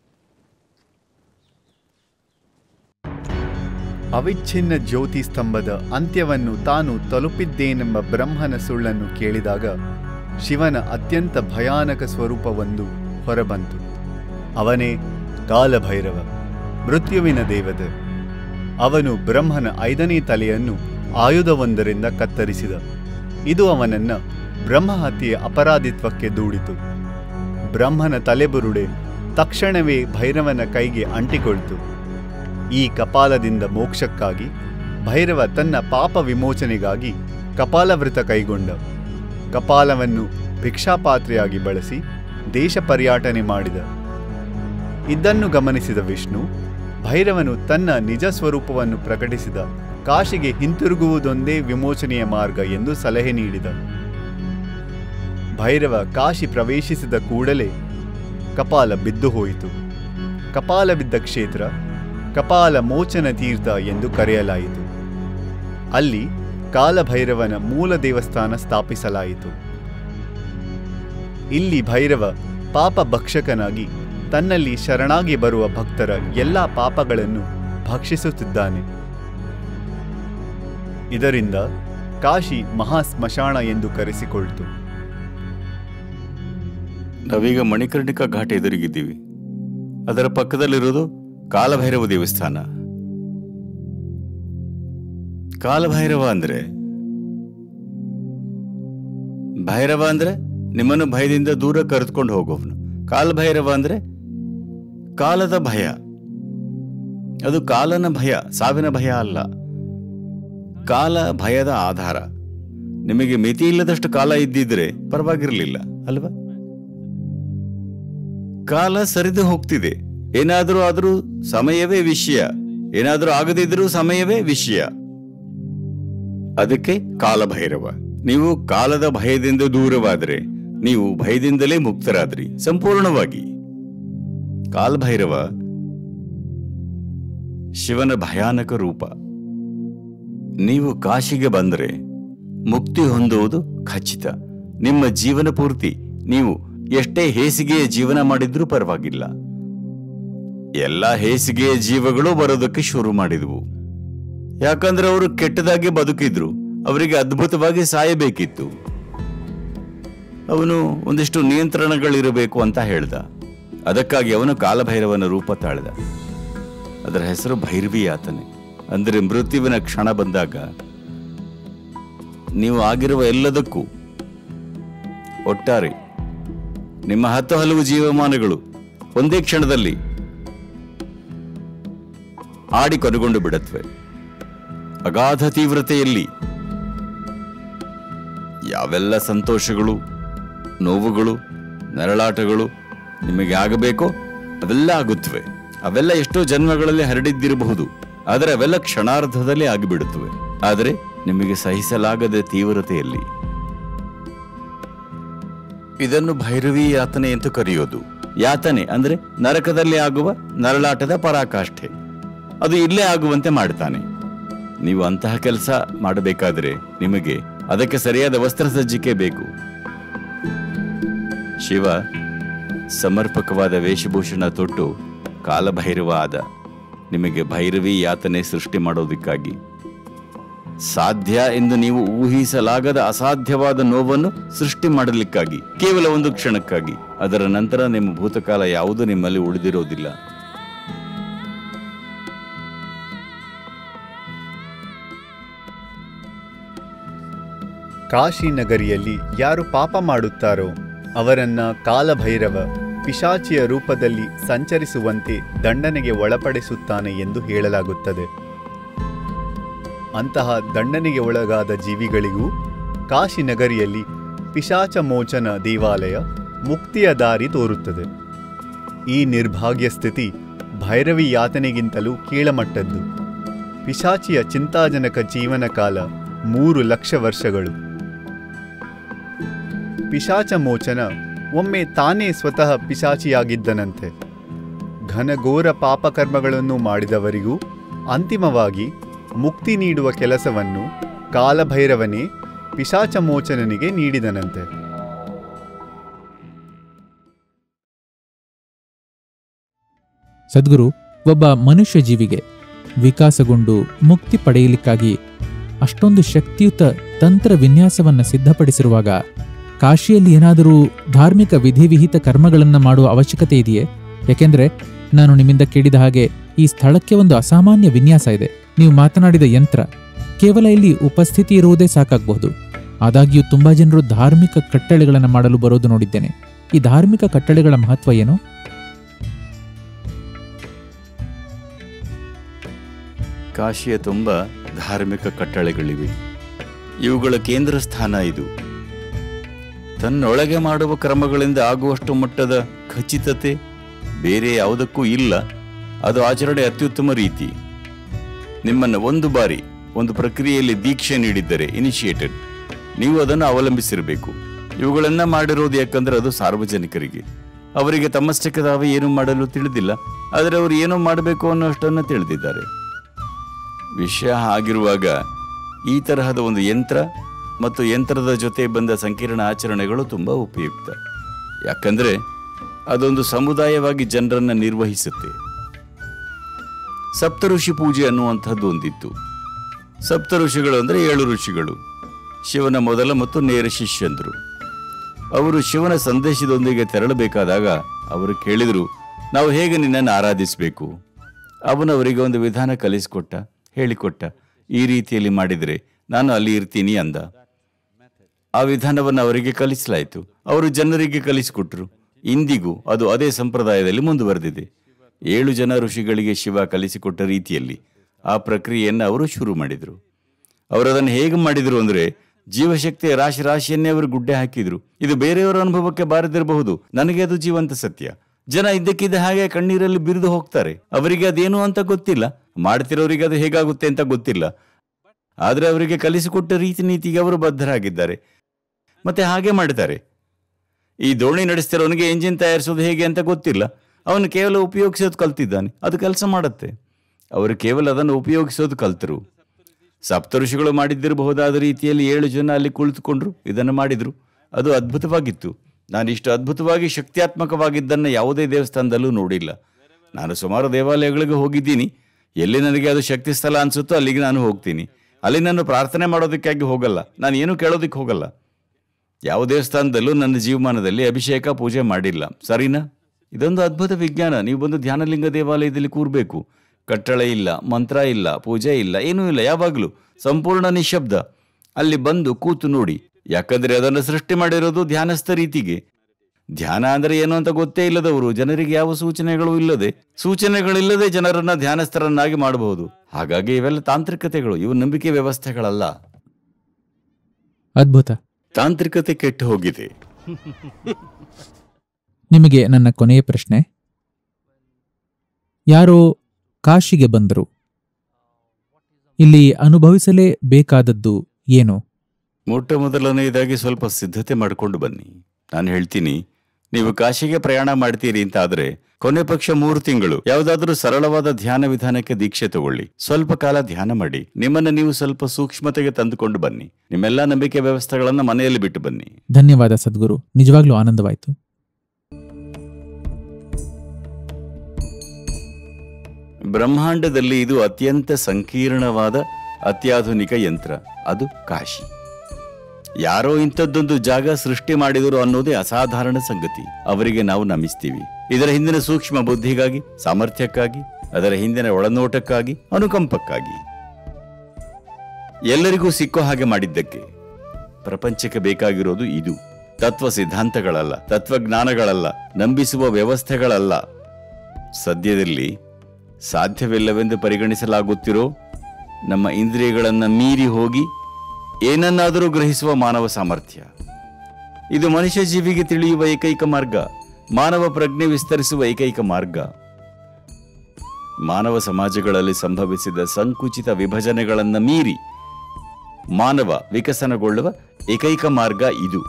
ಅವಿಚ್ಛಿನ್ನ ಜ್ಯೋತಿ ಸ್ತಂಭದ ಅಂತ್ಯವನ್ನು ತಾನು ತಲುಪಿದ್ದೇನೆಂಬ ಬ್ರಹ್ಮನ ಸುಳ್ಳನ್ನು ಕೇಳಿದಾಗ ಶಿವನ ಅತ್ಯಂತ ಭಯಾನಕ ಸ್ವರೂಪವೊಂದು ಹೊರಬಂತು ಅವನೇ ಕಾಲಭೈರವ ಮೃತ್ಯುವಿನ ದೇವತೆ ಅವನು ಬ್ರಹ್ಮನ ಐದನೇ ತಲೆಯನ್ನು ಆಯುಧವೊಂದರಿಂದ ಕತ್ತರಿಸಿದ ಇದು ಅವನನ್ನ ಬ್ರಹ್ಮಹತ್ಯೆಯ ಅಪರಾಧಿತ್ವಕ್ಕೆ ದೂಡಿತು ಬ್ರಹ್ಮನ ತಲೆಬುರುಡೆ ತಕ್ಷಣವೇ ಭೈರವನ ಕೈಗೆ ಅಂಟಿಕೊಳ್ತು ಈ ಕಪಾಲದಿಂದ ಮೋಕ್ಷಕ್ಕಾಗಿ ಭೈರವ ತನ್ನ ಪಾಪ ವಿಮೋಚನೆಗಾಗಿ ಕಪಾಲವೃತ ಕೈಗೊಂಡ ಕಪಾಲವನ್ನು ಭಿಕ್ಷಾಪಾತ್ರೆಯಾಗಿ ಬಳಸಿ ದೇಶ ಪರ್ಯಾಟನೆ ಮಾಡಿದ ಇದನ್ನು ಗಮನಿಸಿದ ವಿಷ್ಣು ಭೈರವನು ತನ್ನ ನಿಜ ಸ್ವರೂಪವನ್ನು ಪ್ರಕಟಿಸಿದ ಕಾಶಿಗೆ ಹಿಂತಿರುಗುವುದೊಂದೇ ವಿಮೋಚನೆಯ ಮಾರ್ಗ ಎಂದು ಸಲಹೆ ನೀಡಿದ ಭೈರವ ಕಾಶಿ ಪ್ರವೇಶಿಸಿದ ಕೂಡಲೇ ಕಪಾಲ ಬಿದ್ದು ಹೋಯಿತು ಕಪಾಲ ಬಿದ್ದ ಕ್ಷೇತ್ರ ಕಪಾಲ ಮೋಚನ ತೀರ್ಥ ಎಂದು ಕರೆಯಲಾಯಿತು ಅಲ್ಲಿ ಕಾಲಭೈರವನ ಮೂಲ ದೇವಸ್ಥಾನ ಸ್ಥಾಪಿಸಲಾಯಿತು ಇಲ್ಲಿ ಭೈರವ ಪಾಪ ಭಕ್ಷಕನಾಗಿ ತನ್ನಲ್ಲಿ ಶರಣಾಗಿ ಬರುವ ಭಕ್ತರ ಎಲ್ಲಾ ಪಾಪಗಳನ್ನು ಭಕ್ಷಿಸುತ್ತಿದ್ದಾನೆ ಇದರಿಂದ ಕಾಶಿ ಮಹಾ ಸ್ಮಶಾನ ಎಂದು ಕರೆಸಿಕೊಳ್ತು ನಾವೀಗ ಮಣಿಕರ್ಣಿಕಾ ಘಾಟ್ ಎದುರಿಗಿದ್ದೀವಿ ಅದರ ಪಕ್ಕದಲ್ಲಿರೋದು ಕಾಲಭೈರವ ದೇವಸ್ಥಾನ ಕಾಲಭೈರವ ಅಂದ್ರೆ ಭೈರವ ಅಂದ್ರೆ ನಿಮ್ಮನ್ನು ಭಯದಿಂದ ದೂರ ಕರೆದುಕೊಂಡು ಹೋಗೋವನು ಕಾಲಭೈರವ ಅಂದ್ರೆ ಕಾಲದ ಭಯ ಅದು ಕಾಲನ ಭಯ ಸಾವಿನ ಭಯ ಅಲ್ಲ ಕಾಲ ಭಯದ ಆಧಾರ ನಿಮಗೆ ಮಿತಿ ಇಲ್ಲದಷ್ಟು ಕಾಲ ಇದ್ದಿದ್ರೆ ಪರವಾಗಿರಲಿಲ್ಲ ಅಲ್ವಾ ಕಾಲ ಸರಿದು ಹೋಗ್ತಿದೆ ಏನಾದರೂ ಆದರೂ ಸಮಯವೇ ವಿಷಯ ಏನಾದರೂ ಆಗದಿದ್ರೂ ಸಮಯವೇ ವಿಷಯ ಅದಕ್ಕೆ ಕಾಲಭೈರವ ನೀವು ಕಾಲದ ಭಯದಿಂದ ದೂರವಾದರೆ ನೀವು ಭಯದಿಂದಲೇ ಮುಕ್ತರಾದ್ರಿ ಸಂಪೂರ್ಣವಾಗಿ ಕಾಲಭೈರವ ಶಿವನ ಭಯಾನಕ ರೂಪ ನೀವು ಕಾಶಿಗೆ ಬಂದರೆ ಮುಕ್ತಿ ಹೊಂದುವುದು ಖಚಿತ ನಿಮ್ಮ ಜೀವನ ಪೂರ್ತಿ ನೀವು ಎಷ್ಟೇ ಹೇಸಿಗೆಯ ಜೀವನ ಮಾಡಿದ್ರೂ ಪರವಾಗಿಲ್ಲ ಎಲ್ಲ ಹೇಸಿಗೆಯ ಜೀವಗಳು ಬರೋದಕ್ಕೆ ಶುರು ಮಾಡಿದವು ಯಾಕಂದ್ರೆ ಅವರು ಕೆಟ್ಟದಾಗಿ ಬದುಕಿದ್ರು ಅವರಿಗೆ ಅದ್ಭುತವಾಗಿ ಸಾಯಬೇಕಿತ್ತು ಅವನು ಒಂದಿಷ್ಟು ನಿಯಂತ್ರಣಗಳಿರಬೇಕು ಅಂತ ಹೇಳ್ದ ಅದಕ್ಕಾಗಿ ಅವನು ಕಾಲಭೈರವನ ರೂಪ ತಾಳ್ದ ಅದರ ಹೆಸರು ಭೈರವಿ ಆತನೆ ಅಂದರೆ ಮೃತ್ಯುವಿನ ಕ್ಷಣ ಬಂದಾಗ ನೀವು ಆಗಿರುವ ಎಲ್ಲದಕ್ಕೂ ಒಟ್ಟಾರೆ ನಿಮ್ಮ ಹತ್ತು ಹಲವು ಜೀವಮಾನಗಳು ಒಂದೇ ಕ್ಷಣದಲ್ಲಿ ಆಡಿ ಕೊನೆಗೊಂಡು ಬಿಡತ್ವೆ ಅಗಾಧ ತೀವ್ರತೆಯಲ್ಲಿ ಯಾವೆಲ್ಲ ಸಂತೋಷಗಳು ನೋವುಗಳು ನರಳಾಟಗಳು ನಿಮಗೆ ಆಗಬೇಕೋ ಅವೆಲ್ಲ ಆಗುತ್ತವೆ ಅವೆಲ್ಲ ಎಷ್ಟೋ ಜನ್ಮಗಳಲ್ಲಿ ಹರಡಿದ್ದಿರಬಹುದು ಆದರೆ ಅವೆಲ್ಲ ಕ್ಷಣಾರ್ಧದಲ್ಲಿ ಆಗಿಬಿಡುತ್ತವೆ ಆದರೆ ನಿಮಗೆ ಸಹಿಸಲಾಗದ ತೀವ್ರತೆಯಲ್ಲಿ ಇದನ್ನು ಭೈರವಿ ಯಾತನೆ ಎಂದು ಕರೆಯೋದು ಯಾತನೆ ಅಂದ್ರೆ ನರಕದಲ್ಲಿ ಆಗುವ ನರಳಾಟದ ಪರಾಕಾಷ್ಠೆ ಅದು ಇಲ್ಲೇ ಆಗುವಂತೆ ಮಾಡ್ತಾನೆ ನೀವು ಅಂತಹ ಕೆಲಸ ಮಾಡಬೇಕಾದರೆ ನಿಮಗೆ ಅದಕ್ಕೆ ಸರಿಯಾದ ವಸ್ತ್ರಸಜ್ಜಿಕೆ ಬೇಕು ಶಿವ ಸಮರ್ಪಕವಾದ ವೇಷಭೂಷಣ ತೊಟ್ಟು ಕಾಲಭೈರವ ಆದ ನಿಮಗೆ ಭೈರವಿ ಯಾತನೆ ಸೃಷ್ಟಿ ಮಾಡೋದಕ್ಕಾಗಿ ಸಾಧ್ಯ ಎಂದು ನೀವು ಊಹಿಸಲಾಗದ ಅಸಾಧ್ಯವಾದ ನೋವನ್ನು ಸೃಷ್ಟಿ ಮಾಡಲಿಕ್ಕಾಗಿ ಕೇವಲ ಒಂದು ಕ್ಷಣಕ್ಕಾಗಿ ಅದರ ನಂತರ ನಿಮ್ಮ ಭೂತಕಾಲ ಯಾವುದೂ ನಿಮ್ಮಲ್ಲಿ ಉಳಿದಿರೋದಿಲ್ಲ ಕಾಶಿ ನಗರಿಯಲ್ಲಿ ಯಾರು ಪಾಪ ಮಾಡುತ್ತಾರೋ ಅವರನ್ನ ಕಾಲಭೈರವ ಪಿಶಾಚಿಯ ರೂಪದಲ್ಲಿ ಸಂಚರಿಸುವಂತೆ ದಂಡನೆಗೆ ಒಳಪಡಿಸುತ್ತಾನೆ ಎಂದು ಹೇಳಲಾಗುತ್ತದೆ ಅಂತಹ ದಂಡನೆಗೆ ಒಳಗಾದ ಜೀವಿಗಳಿಗೂ ಕಾಶಿ ನಗರಿಯಲ್ಲಿ ಪಿಶಾಚ ಮೋಚನ ದೇವಾಲಯ ಮುಕ್ತಿಯ ದಾರಿ ತೋರುತ್ತದೆ ಈ ನಿರ್ಭಾಗ್ಯ ಸ್ಥಿತಿ ಭೈರವಿ ಯಾತನೆಗಿಂತಲೂ ಕೀಳಮಟ್ಟದ್ದು ಪಿಶಾಚಿಯ ಚಿಂತಾಜನಕ ಜೀವನ ಕಾಲ ಮೂರು ಲಕ್ಷ ವರ್ಷಗಳು ಪಿಶಾಚ ಮೋಚನ ಒಮ್ಮೆ ತಾನೇ ಸ್ವತಃ ಪಿಶಾಚಿಯಾಗಿದ್ದನಂತೆ ಘನಘೋರ ಪಾಪಕರ್ಮಗಳನ್ನು ಮಾಡಿದವರಿಗೂ ಅಂತಿಮವಾಗಿ ಮುಕ್ತಿ ನೀಡುವ ಕೆಲಸವನ್ನು ಕಾಲಭೈರವನೇ ಪಿಶಾಚ ಮೋಚನನಿಗೆ ನೀಡಿದನಂತೆ ಸದ್ಗುರು ಒಬ್ಬ ಮನುಷ್ಯ ಜೀವಿಗೆ ವಿಕಾಸಗೊಂಡು ಮುಕ್ತಿ ಪಡೆಯಲಿಕ್ಕಾಗಿ ಅಷ್ಟೊಂದು ಶಕ್ತಿಯುತ ತಂತ್ರ ವಿನ್ಯಾಸವನ್ನು ಸಿದ್ಧಪಡಿಸಿರುವಾಗ ಕಾಶಿಯಲ್ಲಿ ಏನಾದರೂ ಧಾರ್ಮಿಕ ವಿಧಿವಿಹಿತ ಕರ್ಮಗಳನ್ನು ಮಾಡುವ ಅವಶ್ಯಕತೆ ಇದೆಯೇ ಯಾಕೆಂದ್ರೆ ನಾನು ನಿಮ್ಮಿಂದ ಕೇಳಿದ ಹಾಗೆ ಈ ಸ್ಥಳಕ್ಕೆ ಒಂದು ಅಸಾಮಾನ್ಯ ವಿನ್ಯಾಸ ಇದೆ ನೀವು ಮಾತನಾಡಿದ ಯಂತ್ರ ಕೇವಲ ಇಲ್ಲಿ ಉಪಸ್ಥಿತಿ ಇರುವುದೇ ಸಾಕಾಗಬಹುದು ಆದಾಗ್ಯೂ ತುಂಬಾ ಜನರು ಧಾರ್ಮಿಕ ಕಟ್ಟಳೆಗಳನ್ನು ಮಾಡಲು ಬರೋದು ನೋಡಿದ್ದೇನೆ ಈ ಧಾರ್ಮಿಕ ಕಟ್ಟಳೆಗಳ ಮಹತ್ವ ಏನು ಕಾಶಿಯ ತುಂಬ ಧಾರ್ಮಿಕ ಕಟ್ಟಳೆಗಳಿವೆ ಇವುಗಳ ಕೇಂದ್ರ ಸ್ಥಾನ ಇದು ತನ್ನೊಳಗೆ ಮಾಡುವ ಕ್ರಮಗಳಿಂದ ಆಗುವಷ್ಟು ಮಟ್ಟದ ಖಚಿತತೆ ಬೇರೆ ಯಾವುದಕ್ಕೂ ಇಲ್ಲ ಅದು ಆಚರಣೆ ಅತ್ಯುತ್ತಮ ರೀತಿ ನಿಮ್ಮನ್ನು ಒಂದು ಬಾರಿ ಒಂದು ಪ್ರಕ್ರಿಯೆಯಲ್ಲಿ ದೀಕ್ಷೆ ನೀಡಿದ್ದರೆ ಇನಿಷಿಯೇಟೆಡ್ ನೀವು ಅದನ್ನು ಅವಲಂಬಿಸಿರಬೇಕು ಇವುಗಳನ್ನ ಮಾಡಿರೋದು ಯಾಕಂದ್ರೆ ಅದು ಸಾರ್ವಜನಿಕರಿಗೆ ಅವರಿಗೆ ತಮ್ಮಷ್ಟಕ್ಕೆ ತಾವೇ ಏನು ಮಾಡಲು ತಿಳಿದಿಲ್ಲ ಆದರೆ ಅವರು ಏನೋ ಮಾಡಬೇಕು ಅನ್ನೋಷ್ಟನ್ನು ತಿಳಿದಿದ್ದಾರೆ ವಿಷಯ ಆಗಿರುವಾಗ ಈ ತರಹದ ಒಂದು ಯಂತ್ರ ಮತ್ತು ಯಂತ್ರದ ಜೊತೆ ಬಂದ ಸಂಕೀರ್ಣ ಆಚರಣೆಗಳು ತುಂಬ ಉಪಯುಕ್ತ ಯಾಕಂದ್ರೆ ಅದೊಂದು ಸಮುದಾಯವಾಗಿ ಜನರನ್ನ ನಿರ್ವಹಿಸುತ್ತೆ ಸಪ್ತ ಋಷಿ ಪೂಜೆ ಅನ್ನುವಂಥದ್ದು ಒಂದಿತ್ತು ಸಪ್ತ ಋಷಿಗಳು ಅಂದರೆ ಏಳು ಋಷಿಗಳು ಶಿವನ ಮೊದಲ ಮತ್ತು ನೇರ ಶಿಷ್ಯಂದರು ಅವರು ಶಿವನ ಸಂದೇಶದೊಂದಿಗೆ ತೆರಳಬೇಕಾದಾಗ ಅವರು ಕೇಳಿದರು ನಾವು ಹೇಗೆ ನಿನ್ನನ್ನು ಆರಾಧಿಸಬೇಕು ಅವನು ಅವರಿಗೆ ಒಂದು ವಿಧಾನ ಕಲಿಸಿಕೊಟ್ಟ ಹೇಳಿಕೊಟ್ಟ ಈ ರೀತಿಯಲ್ಲಿ ಮಾಡಿದರೆ ನಾನು ಅಲ್ಲಿ ಇರ್ತೀನಿ ಅಂದ ಆ ವಿಧಾನವನ್ನು ಅವರಿಗೆ ಕಲಿಸಲಾಯಿತು ಅವರು ಜನರಿಗೆ ಕಲಿಸಿಕೊಟ್ರು ಇಂದಿಗೂ ಅದು ಅದೇ ಸಂಪ್ರದಾಯದಲ್ಲಿ ಮುಂದುವರೆದಿದೆ ಏಳು ಜನ ಋಷಿಗಳಿಗೆ ಶಿವ ಕಲಿಸಿಕೊಟ್ಟ ರೀತಿಯಲ್ಲಿ ಆ ಪ್ರಕ್ರಿಯೆಯನ್ನು ಅವರು ಶುರು ಮಾಡಿದರು ಅವರು ಅದನ್ನು ಹೇಗೆ ಮಾಡಿದರು ಅಂದರೆ ಜೀವಶಕ್ತಿಯ ರಾಶಿ ರಾಶಿಯನ್ನೇ ಅವರು ಗುಡ್ಡೆ ಹಾಕಿದ್ರು ಇದು ಬೇರೆಯವರ ಅನುಭವಕ್ಕೆ ಬಾರದಿರಬಹುದು ನನಗೆ ಅದು ಜೀವಂತ ಸತ್ಯ ಜನ ಇದ್ದಕ್ಕಿದ್ದ ಹಾಗೆ ಕಣ್ಣೀರಲ್ಲಿ ಬಿರಿದು ಹೋಗ್ತಾರೆ ಅವರಿಗೆ ಅದೇನು ಅಂತ ಗೊತ್ತಿಲ್ಲ ಮಾಡ್ತಿರೋರಿಗೆ ಅದು ಹೇಗಾಗುತ್ತೆ ಅಂತ ಗೊತ್ತಿಲ್ಲ ಆದರೆ ಅವರಿಗೆ ಕಲಿಸಿಕೊಟ್ಟ ರೀತಿ ನೀತಿಗೆ ಅವರು ಬದ್ಧರಾಗಿದ್ದಾರೆ ಮತ್ತೆ ಹಾಗೆ ಮಾಡ್ತಾರೆ ಈ ದೋಣಿ ನಡೆಸ್ತಿರೋನಿಗೆ ಎಂಜಿನ್ ತಯಾರಿಸೋದು ಹೇಗೆ ಅಂತ ಗೊತ್ತಿಲ್ಲ ಅವನು ಕೇವಲ ಉಪಯೋಗಿಸೋದು ಕಲ್ತಿದ್ದಾನೆ ಅದು ಕೆಲಸ ಮಾಡುತ್ತೆ ಅವರು ಕೇವಲ ಅದನ್ನು ಉಪಯೋಗಿಸೋದು ಕಲ್ತರು ಸಪ್ತಋಷಿಗಳು ಮಾಡಿದ್ದಿರಬಹುದಾದ ರೀತಿಯಲ್ಲಿ ಏಳು ಜನ ಅಲ್ಲಿ ಕುಳಿತುಕೊಂಡ್ರು ಇದನ್ನು ಮಾಡಿದ್ರು ಅದು ಅದ್ಭುತವಾಗಿತ್ತು ನಾನು ಇಷ್ಟು ಅದ್ಭುತವಾಗಿ ಶಕ್ತಿಯಾತ್ಮಕವಾಗಿದ್ದನ್ನು ಯಾವುದೇ ದೇವಸ್ಥಾನದಲ್ಲೂ ನೋಡಿಲ್ಲ ನಾನು ಸುಮಾರು ದೇವಾಲಯಗಳಿಗೆ ಹೋಗಿದ್ದೀನಿ ಎಲ್ಲಿ ನನಗೆ ಅದು ಶಕ್ತಿ ಸ್ಥಳ ಅನ್ಸುತ್ತೋ ಅಲ್ಲಿಗೆ ನಾನು ಹೋಗ್ತೀನಿ ಅಲ್ಲಿ ನಾನು ಪ್ರಾರ್ಥನೆ ಮಾಡೋದಕ್ಕಾಗಿ ಹೋಗಲ್ಲ ನಾನು ಏನೂ ಕೇಳೋದಕ್ಕೆ ಹೋಗಲ್ಲ ಯಾವ ದೇವಸ್ಥಾನದಲ್ಲೂ ನನ್ನ ಜೀವಮಾನದಲ್ಲಿ ಅಭಿಷೇಕ ಪೂಜೆ ಮಾಡಿಲ್ಲ ಸರಿನಾ ಇದೊಂದು ಅದ್ಭುತ ವಿಜ್ಞಾನ ನೀವು ಬಂದು ಧ್ಯಾನಲಿಂಗ ದೇವಾಲಯದಲ್ಲಿ ಕೂರಬೇಕು ಕಟ್ಟಳೆ ಇಲ್ಲ ಮಂತ್ರ ಇಲ್ಲ ಪೂಜೆ ಇಲ್ಲ ಏನೂ ಇಲ್ಲ ಯಾವಾಗಲೂ ಸಂಪೂರ್ಣ ನಿಶಬ್ದ ಅಲ್ಲಿ ಬಂದು ಕೂತು ನೋಡಿ ಯಾಕಂದ್ರೆ ಅದನ್ನು ಸೃಷ್ಟಿ ಮಾಡಿರೋದು ಧ್ಯಾನಸ್ಥ ರೀತಿಗೆ ಧ್ಯಾನ ಅಂದ್ರೆ ಏನು ಅಂತ ಗೊತ್ತೇ ಇಲ್ಲದವರು ಜನರಿಗೆ ಯಾವ ಸೂಚನೆಗಳು ಇಲ್ಲದೆ ಸೂಚನೆಗಳಿಲ್ಲದೆ ಜನರನ್ನ ಧ್ಯಾನಸ್ಥರನ್ನಾಗಿ ಮಾಡಬಹುದು ಹಾಗಾಗಿ ಇವೆಲ್ಲ ತಾಂತ್ರಿಕತೆಗಳು ಇವು ನಂಬಿಕೆ ವ್ಯವಸ್ಥೆಗಳಲ್ಲ ಅದ್ಭುತ ತಾಂತ್ರಿಕತೆ ಕೆಟ್ಟು ಹೋಗಿದೆ ನಿಮಗೆ ನನ್ನ ಕೊನೆಯ ಪ್ರಶ್ನೆ ಯಾರೋ ಕಾಶಿಗೆ ಬಂದರು ಇಲ್ಲಿ ಅನುಭವಿಸಲೇ ಬೇಕಾದದ್ದು ಏನು ಮೊಟ್ಟ ಮೊದಲನೆಯದಾಗಿ ಸ್ವಲ್ಪ ಸಿದ್ಧತೆ ಮಾಡಿಕೊಂಡು ಬನ್ನಿ ನಾನು ಹೇಳ್ತೀನಿ ನೀವು ಕಾಶಿಗೆ ಪ್ರಯಾಣ ಮಾಡ್ತೀರಿ ಅಂತ ಆದ್ರೆ ಕೊನೆ ಪಕ್ಷ ಮೂರು ತಿಂಗಳು ಯಾವುದಾದ್ರೂ ಸರಳವಾದ ಧ್ಯಾನ ವಿಧಾನಕ್ಕೆ ದೀಕ್ಷೆ ತಗೊಳ್ಳಿ ಸ್ವಲ್ಪ ಕಾಲ ಧ್ಯಾನ ಮಾಡಿ ನಿಮ್ಮನ್ನ ನೀವು ಸ್ವಲ್ಪ ಸೂಕ್ಷ್ಮತೆಗೆ ತಂದುಕೊಂಡು ಬನ್ನಿ ನಿಮ್ಮೆಲ್ಲ ನಂಬಿಕೆ ವ್ಯವಸ್ಥೆಗಳನ್ನ ಮನೆಯಲ್ಲಿ ಬಿಟ್ಟು ಬನ್ನಿ ಧನ್ಯವಾದ ಸದ್ಗುರು ನಿಜವಾಗ್ಲೂ ಆನಂದವಾಯಿತು ಬ್ರಹ್ಮಾಂಡದಲ್ಲಿ ಇದು ಅತ್ಯಂತ ಸಂಕೀರ್ಣವಾದ ಅತ್ಯಾಧುನಿಕ ಯಂತ್ರ ಅದು ಕಾಶಿ ಯಾರೋ ಇಂಥದ್ದೊಂದು ಜಾಗ ಸೃಷ್ಟಿ ಮಾಡಿದರು ಅನ್ನೋದೇ ಅಸಾಧಾರಣ ಸಂಗತಿ ಅವರಿಗೆ ನಾವು ನಮಿಸ್ತೀವಿ ಇದರ ಹಿಂದಿನ ಸೂಕ್ಷ್ಮ ಬುದ್ಧಿಗಾಗಿ ಸಾಮರ್ಥ್ಯಕ್ಕಾಗಿ ಅದರ ಹಿಂದಿನ ಒಳನೋಟಕ್ಕಾಗಿ ಅನುಕಂಪಕ್ಕಾಗಿ ಎಲ್ಲರಿಗೂ ಸಿಕ್ಕೋ ಹಾಗೆ ಮಾಡಿದ್ದಕ್ಕೆ ಪ್ರಪಂಚಕ್ಕೆ ಬೇಕಾಗಿರೋದು ಇದು ತತ್ವ ಸಿದ್ಧಾಂತಗಳಲ್ಲ ತತ್ವಜ್ಞಾನಗಳಲ್ಲ ನಂಬಿಸುವ ವ್ಯವಸ್ಥೆಗಳಲ್ಲ ಸದ್ಯದಲ್ಲಿ ಸಾಧ್ಯವಿಲ್ಲವೆಂದು ಪರಿಗಣಿಸಲಾಗುತ್ತಿರೋ ನಮ್ಮ ಇಂದ್ರಿಯಗಳನ್ನು ಮೀರಿ ಹೋಗಿ ಏನನ್ನಾದರೂ ಗ್ರಹಿಸುವ ಮಾನವ ಸಾಮರ್ಥ್ಯ ಇದು ಮನುಷ್ಯ ಜೀವಿಗೆ ತಿಳಿಯುವ ಏಕೈಕ ಮಾರ್ಗ ಮಾನವ ಪ್ರಜ್ಞೆ ವಿಸ್ತರಿಸುವ ಏಕೈಕ ಮಾರ್ಗ ಮಾನವ ಸಮಾಜಗಳಲ್ಲಿ ಸಂಭವಿಸಿದ ಸಂಕುಚಿತ ವಿಭಜನೆಗಳನ್ನು ಮೀರಿ ಮಾನವ ವಿಕಸನಗೊಳ್ಳುವ ಏಕೈಕ ಮಾರ್ಗ ಇದು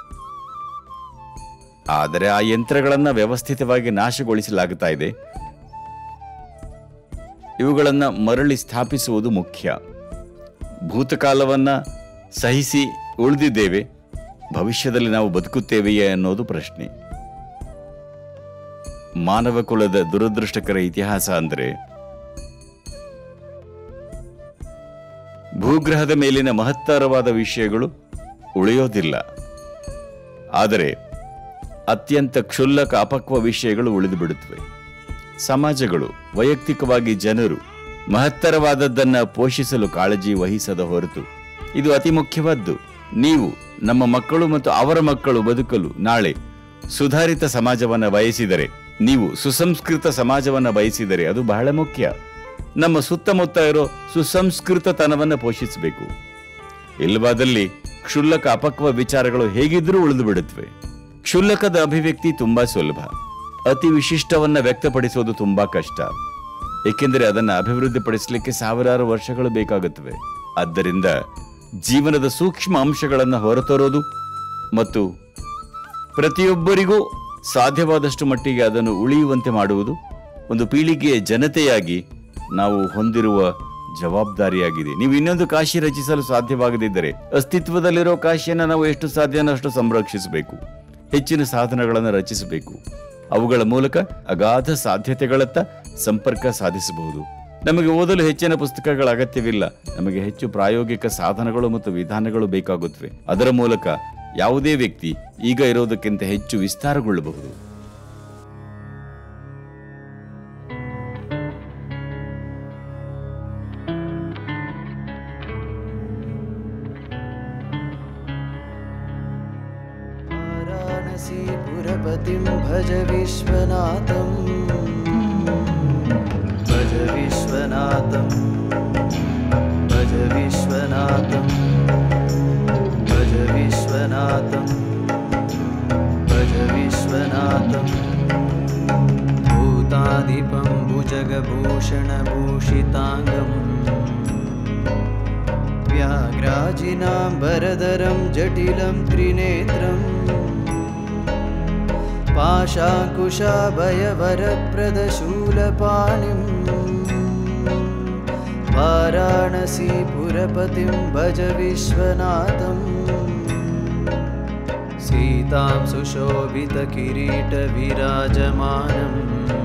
ಆದರೆ ಆ ಯಂತ್ರಗಳನ್ನು ವ್ಯವಸ್ಥಿತವಾಗಿ ನಾಶಗೊಳಿಸಲಾಗುತ್ತಾ ಇದೆ ಇವುಗಳನ್ನು ಮರಳಿ ಸ್ಥಾಪಿಸುವುದು ಮುಖ್ಯ ಭೂತಕಾಲವನ್ನ ಸಹಿಸಿ ಉಳಿದಿದ್ದೇವೆ ಭವಿಷ್ಯದಲ್ಲಿ ನಾವು ಬದುಕುತ್ತೇವೆಯೇ ಅನ್ನೋದು ಪ್ರಶ್ನೆ ಮಾನವ ಕುಲದ ದುರದೃಷ್ಟಕರ ಇತಿಹಾಸ ಅಂದರೆ ಭೂಗ್ರಹದ ಮೇಲಿನ ಮಹತ್ತರವಾದ ವಿಷಯಗಳು ಉಳಿಯೋದಿಲ್ಲ ಆದರೆ ಅತ್ಯಂತ ಕ್ಷುಲ್ಲಕ ಅಪಕ್ವ ವಿಷಯಗಳು ಉಳಿದು ಬಿಡುತ್ತವೆ ಸಮಾಜಗಳು ವೈಯಕ್ತಿಕವಾಗಿ ಜನರು ಮಹತ್ತರವಾದದ್ದನ್ನ ಪೋಷಿಸಲು ಕಾಳಜಿ ವಹಿಸದ ಹೊರತು ಇದು ಅತಿ ಮುಖ್ಯವಾದ್ದು ನೀವು ನಮ್ಮ ಮಕ್ಕಳು ಮತ್ತು ಅವರ ಮಕ್ಕಳು ಬದುಕಲು ನಾಳೆ ಸುಧಾರಿತ ಸಮಾಜವನ್ನ ಬಯಸಿದರೆ ನೀವು ಸುಸಂಸ್ಕೃತ ಸಮಾಜವನ್ನ ಬಯಸಿದರೆ ಅದು ಬಹಳ ಮುಖ್ಯ ನಮ್ಮ ಸುತ್ತಮುತ್ತ ಇರೋ ಸುಸಂಸ್ಕೃತತನವನ್ನ ಪೋಷಿಸಬೇಕು ಇಲ್ಲವಾದಲ್ಲಿ ಕ್ಷುಲ್ಲಕ ಅಪಕ್ವ ವಿಚಾರಗಳು ಹೇಗಿದ್ರೂ ಉಳಿದು ಬಿಡುತ್ತವೆ ಕ್ಷುಲ್ಲಕದ ಅಭಿವ್ಯಕ್ತಿ ತುಂಬಾ ಸುಲಭ ಅತಿ ವಿಶಿಷ್ಟವನ್ನ ವ್ಯಕ್ತಪಡಿಸೋದು ತುಂಬಾ ಕಷ್ಟ ಏಕೆಂದರೆ ಅದನ್ನು ಅಭಿವೃದ್ಧಿಪಡಿಸಲಿಕ್ಕೆ ಸಾವಿರಾರು ವರ್ಷಗಳು ಬೇಕಾಗುತ್ತವೆ ಆದ್ದರಿಂದ ಜೀವನದ ಸೂಕ್ಷ್ಮ ಅಂಶಗಳನ್ನು ಹೊರತರೋದು ಮತ್ತು ಪ್ರತಿಯೊಬ್ಬರಿಗೂ ಸಾಧ್ಯವಾದಷ್ಟು ಮಟ್ಟಿಗೆ ಅದನ್ನು ಉಳಿಯುವಂತೆ ಮಾಡುವುದು ಒಂದು ಪೀಳಿಗೆಯ ಜನತೆಯಾಗಿ ನಾವು ಹೊಂದಿರುವ ಜವಾಬ್ದಾರಿಯಾಗಿದೆ ನೀವು ಇನ್ನೊಂದು ಕಾಶಿ ರಚಿಸಲು ಸಾಧ್ಯವಾಗದಿದ್ದರೆ ಅಸ್ತಿತ್ವದಲ್ಲಿರೋ ಕಾಶಿಯನ್ನು ನಾವು ಎಷ್ಟು ಸಾಧ್ಯನೋ ಅಷ್ಟು ಸಂರಕ್ಷಿಸಬೇಕು ಹೆಚ್ಚಿನ ಸಾಧನಗಳನ್ನು ರಚಿಸಬೇಕು ಅವುಗಳ ಮೂಲಕ ಅಗಾಧ ಸಾಧ್ಯತೆಗಳತ್ತ ಸಂಪರ್ಕ ಸಾಧಿಸಬಹುದು ನಮಗೆ ಓದಲು ಹೆಚ್ಚಿನ ಪುಸ್ತಕಗಳ ಅಗತ್ಯವಿಲ್ಲ ನಮಗೆ ಹೆಚ್ಚು ಪ್ರಾಯೋಗಿಕ ಸಾಧನಗಳು ಮತ್ತು ವಿಧಾನಗಳು ಬೇಕಾಗುತ್ತವೆ ಅದರ ಮೂಲಕ ಯಾವುದೇ ವ್ಯಕ್ತಿ ಈಗ ಇರೋದಕ್ಕಿಂತ ಹೆಚ್ಚು ವಿಸ್ತಾರಗೊಳ್ಳಬಹುದು वाराणसीपुरपतिं भज विश्वनाथं भज विश्वनाथं भज विश्वनाथं भज विश्वनाथं भज विश्वनाथं भूताधिपं भुजगभूषणभूषिताङ्गम् व्याघ्राजिनाम्बरधरं जटिलं त्रिनेत्रम् पाशाङ्कुशाभयवरप्रदशूलपाणिम् वाराणसीपुरपतिं भज विश्वनाथम् सीतां सुशोभितकिरीटविराजमानम्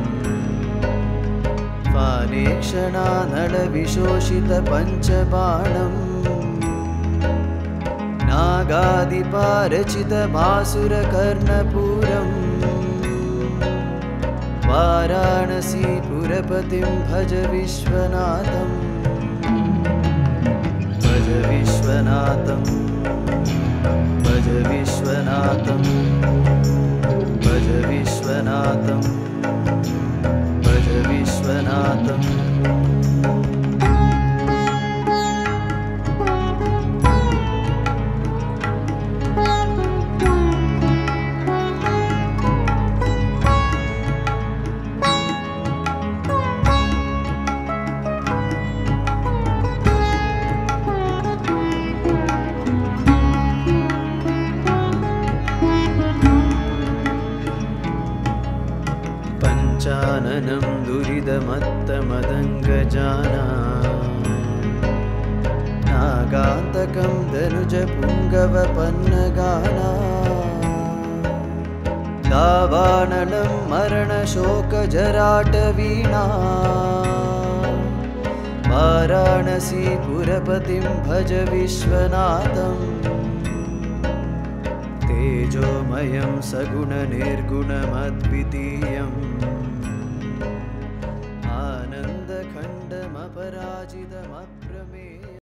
फालेक्षणा नलविशोषितपञ्चबाणम् नागादिपारचितभासुरकर्णपूरम् वाराणसीपुरपतिं भज विश्वनाथम् भज विश्वनाथम् भज विश्वनाथम् भज विश्वनाथम् भज विश्वनाथम् पञ्चाननं दुरिदमत्तमदङ्गजाना नागान्तकं धनुजपुङ्गवपन्नगाना दावानलं मरणशोकजराटवीणा वाराणसीपुरपतिं भज विश्वनाथम् तेजोमयं सगुणनिर्गुणमद्वितीयम् आनन्दखण्डमपराजितमप्रमेयम्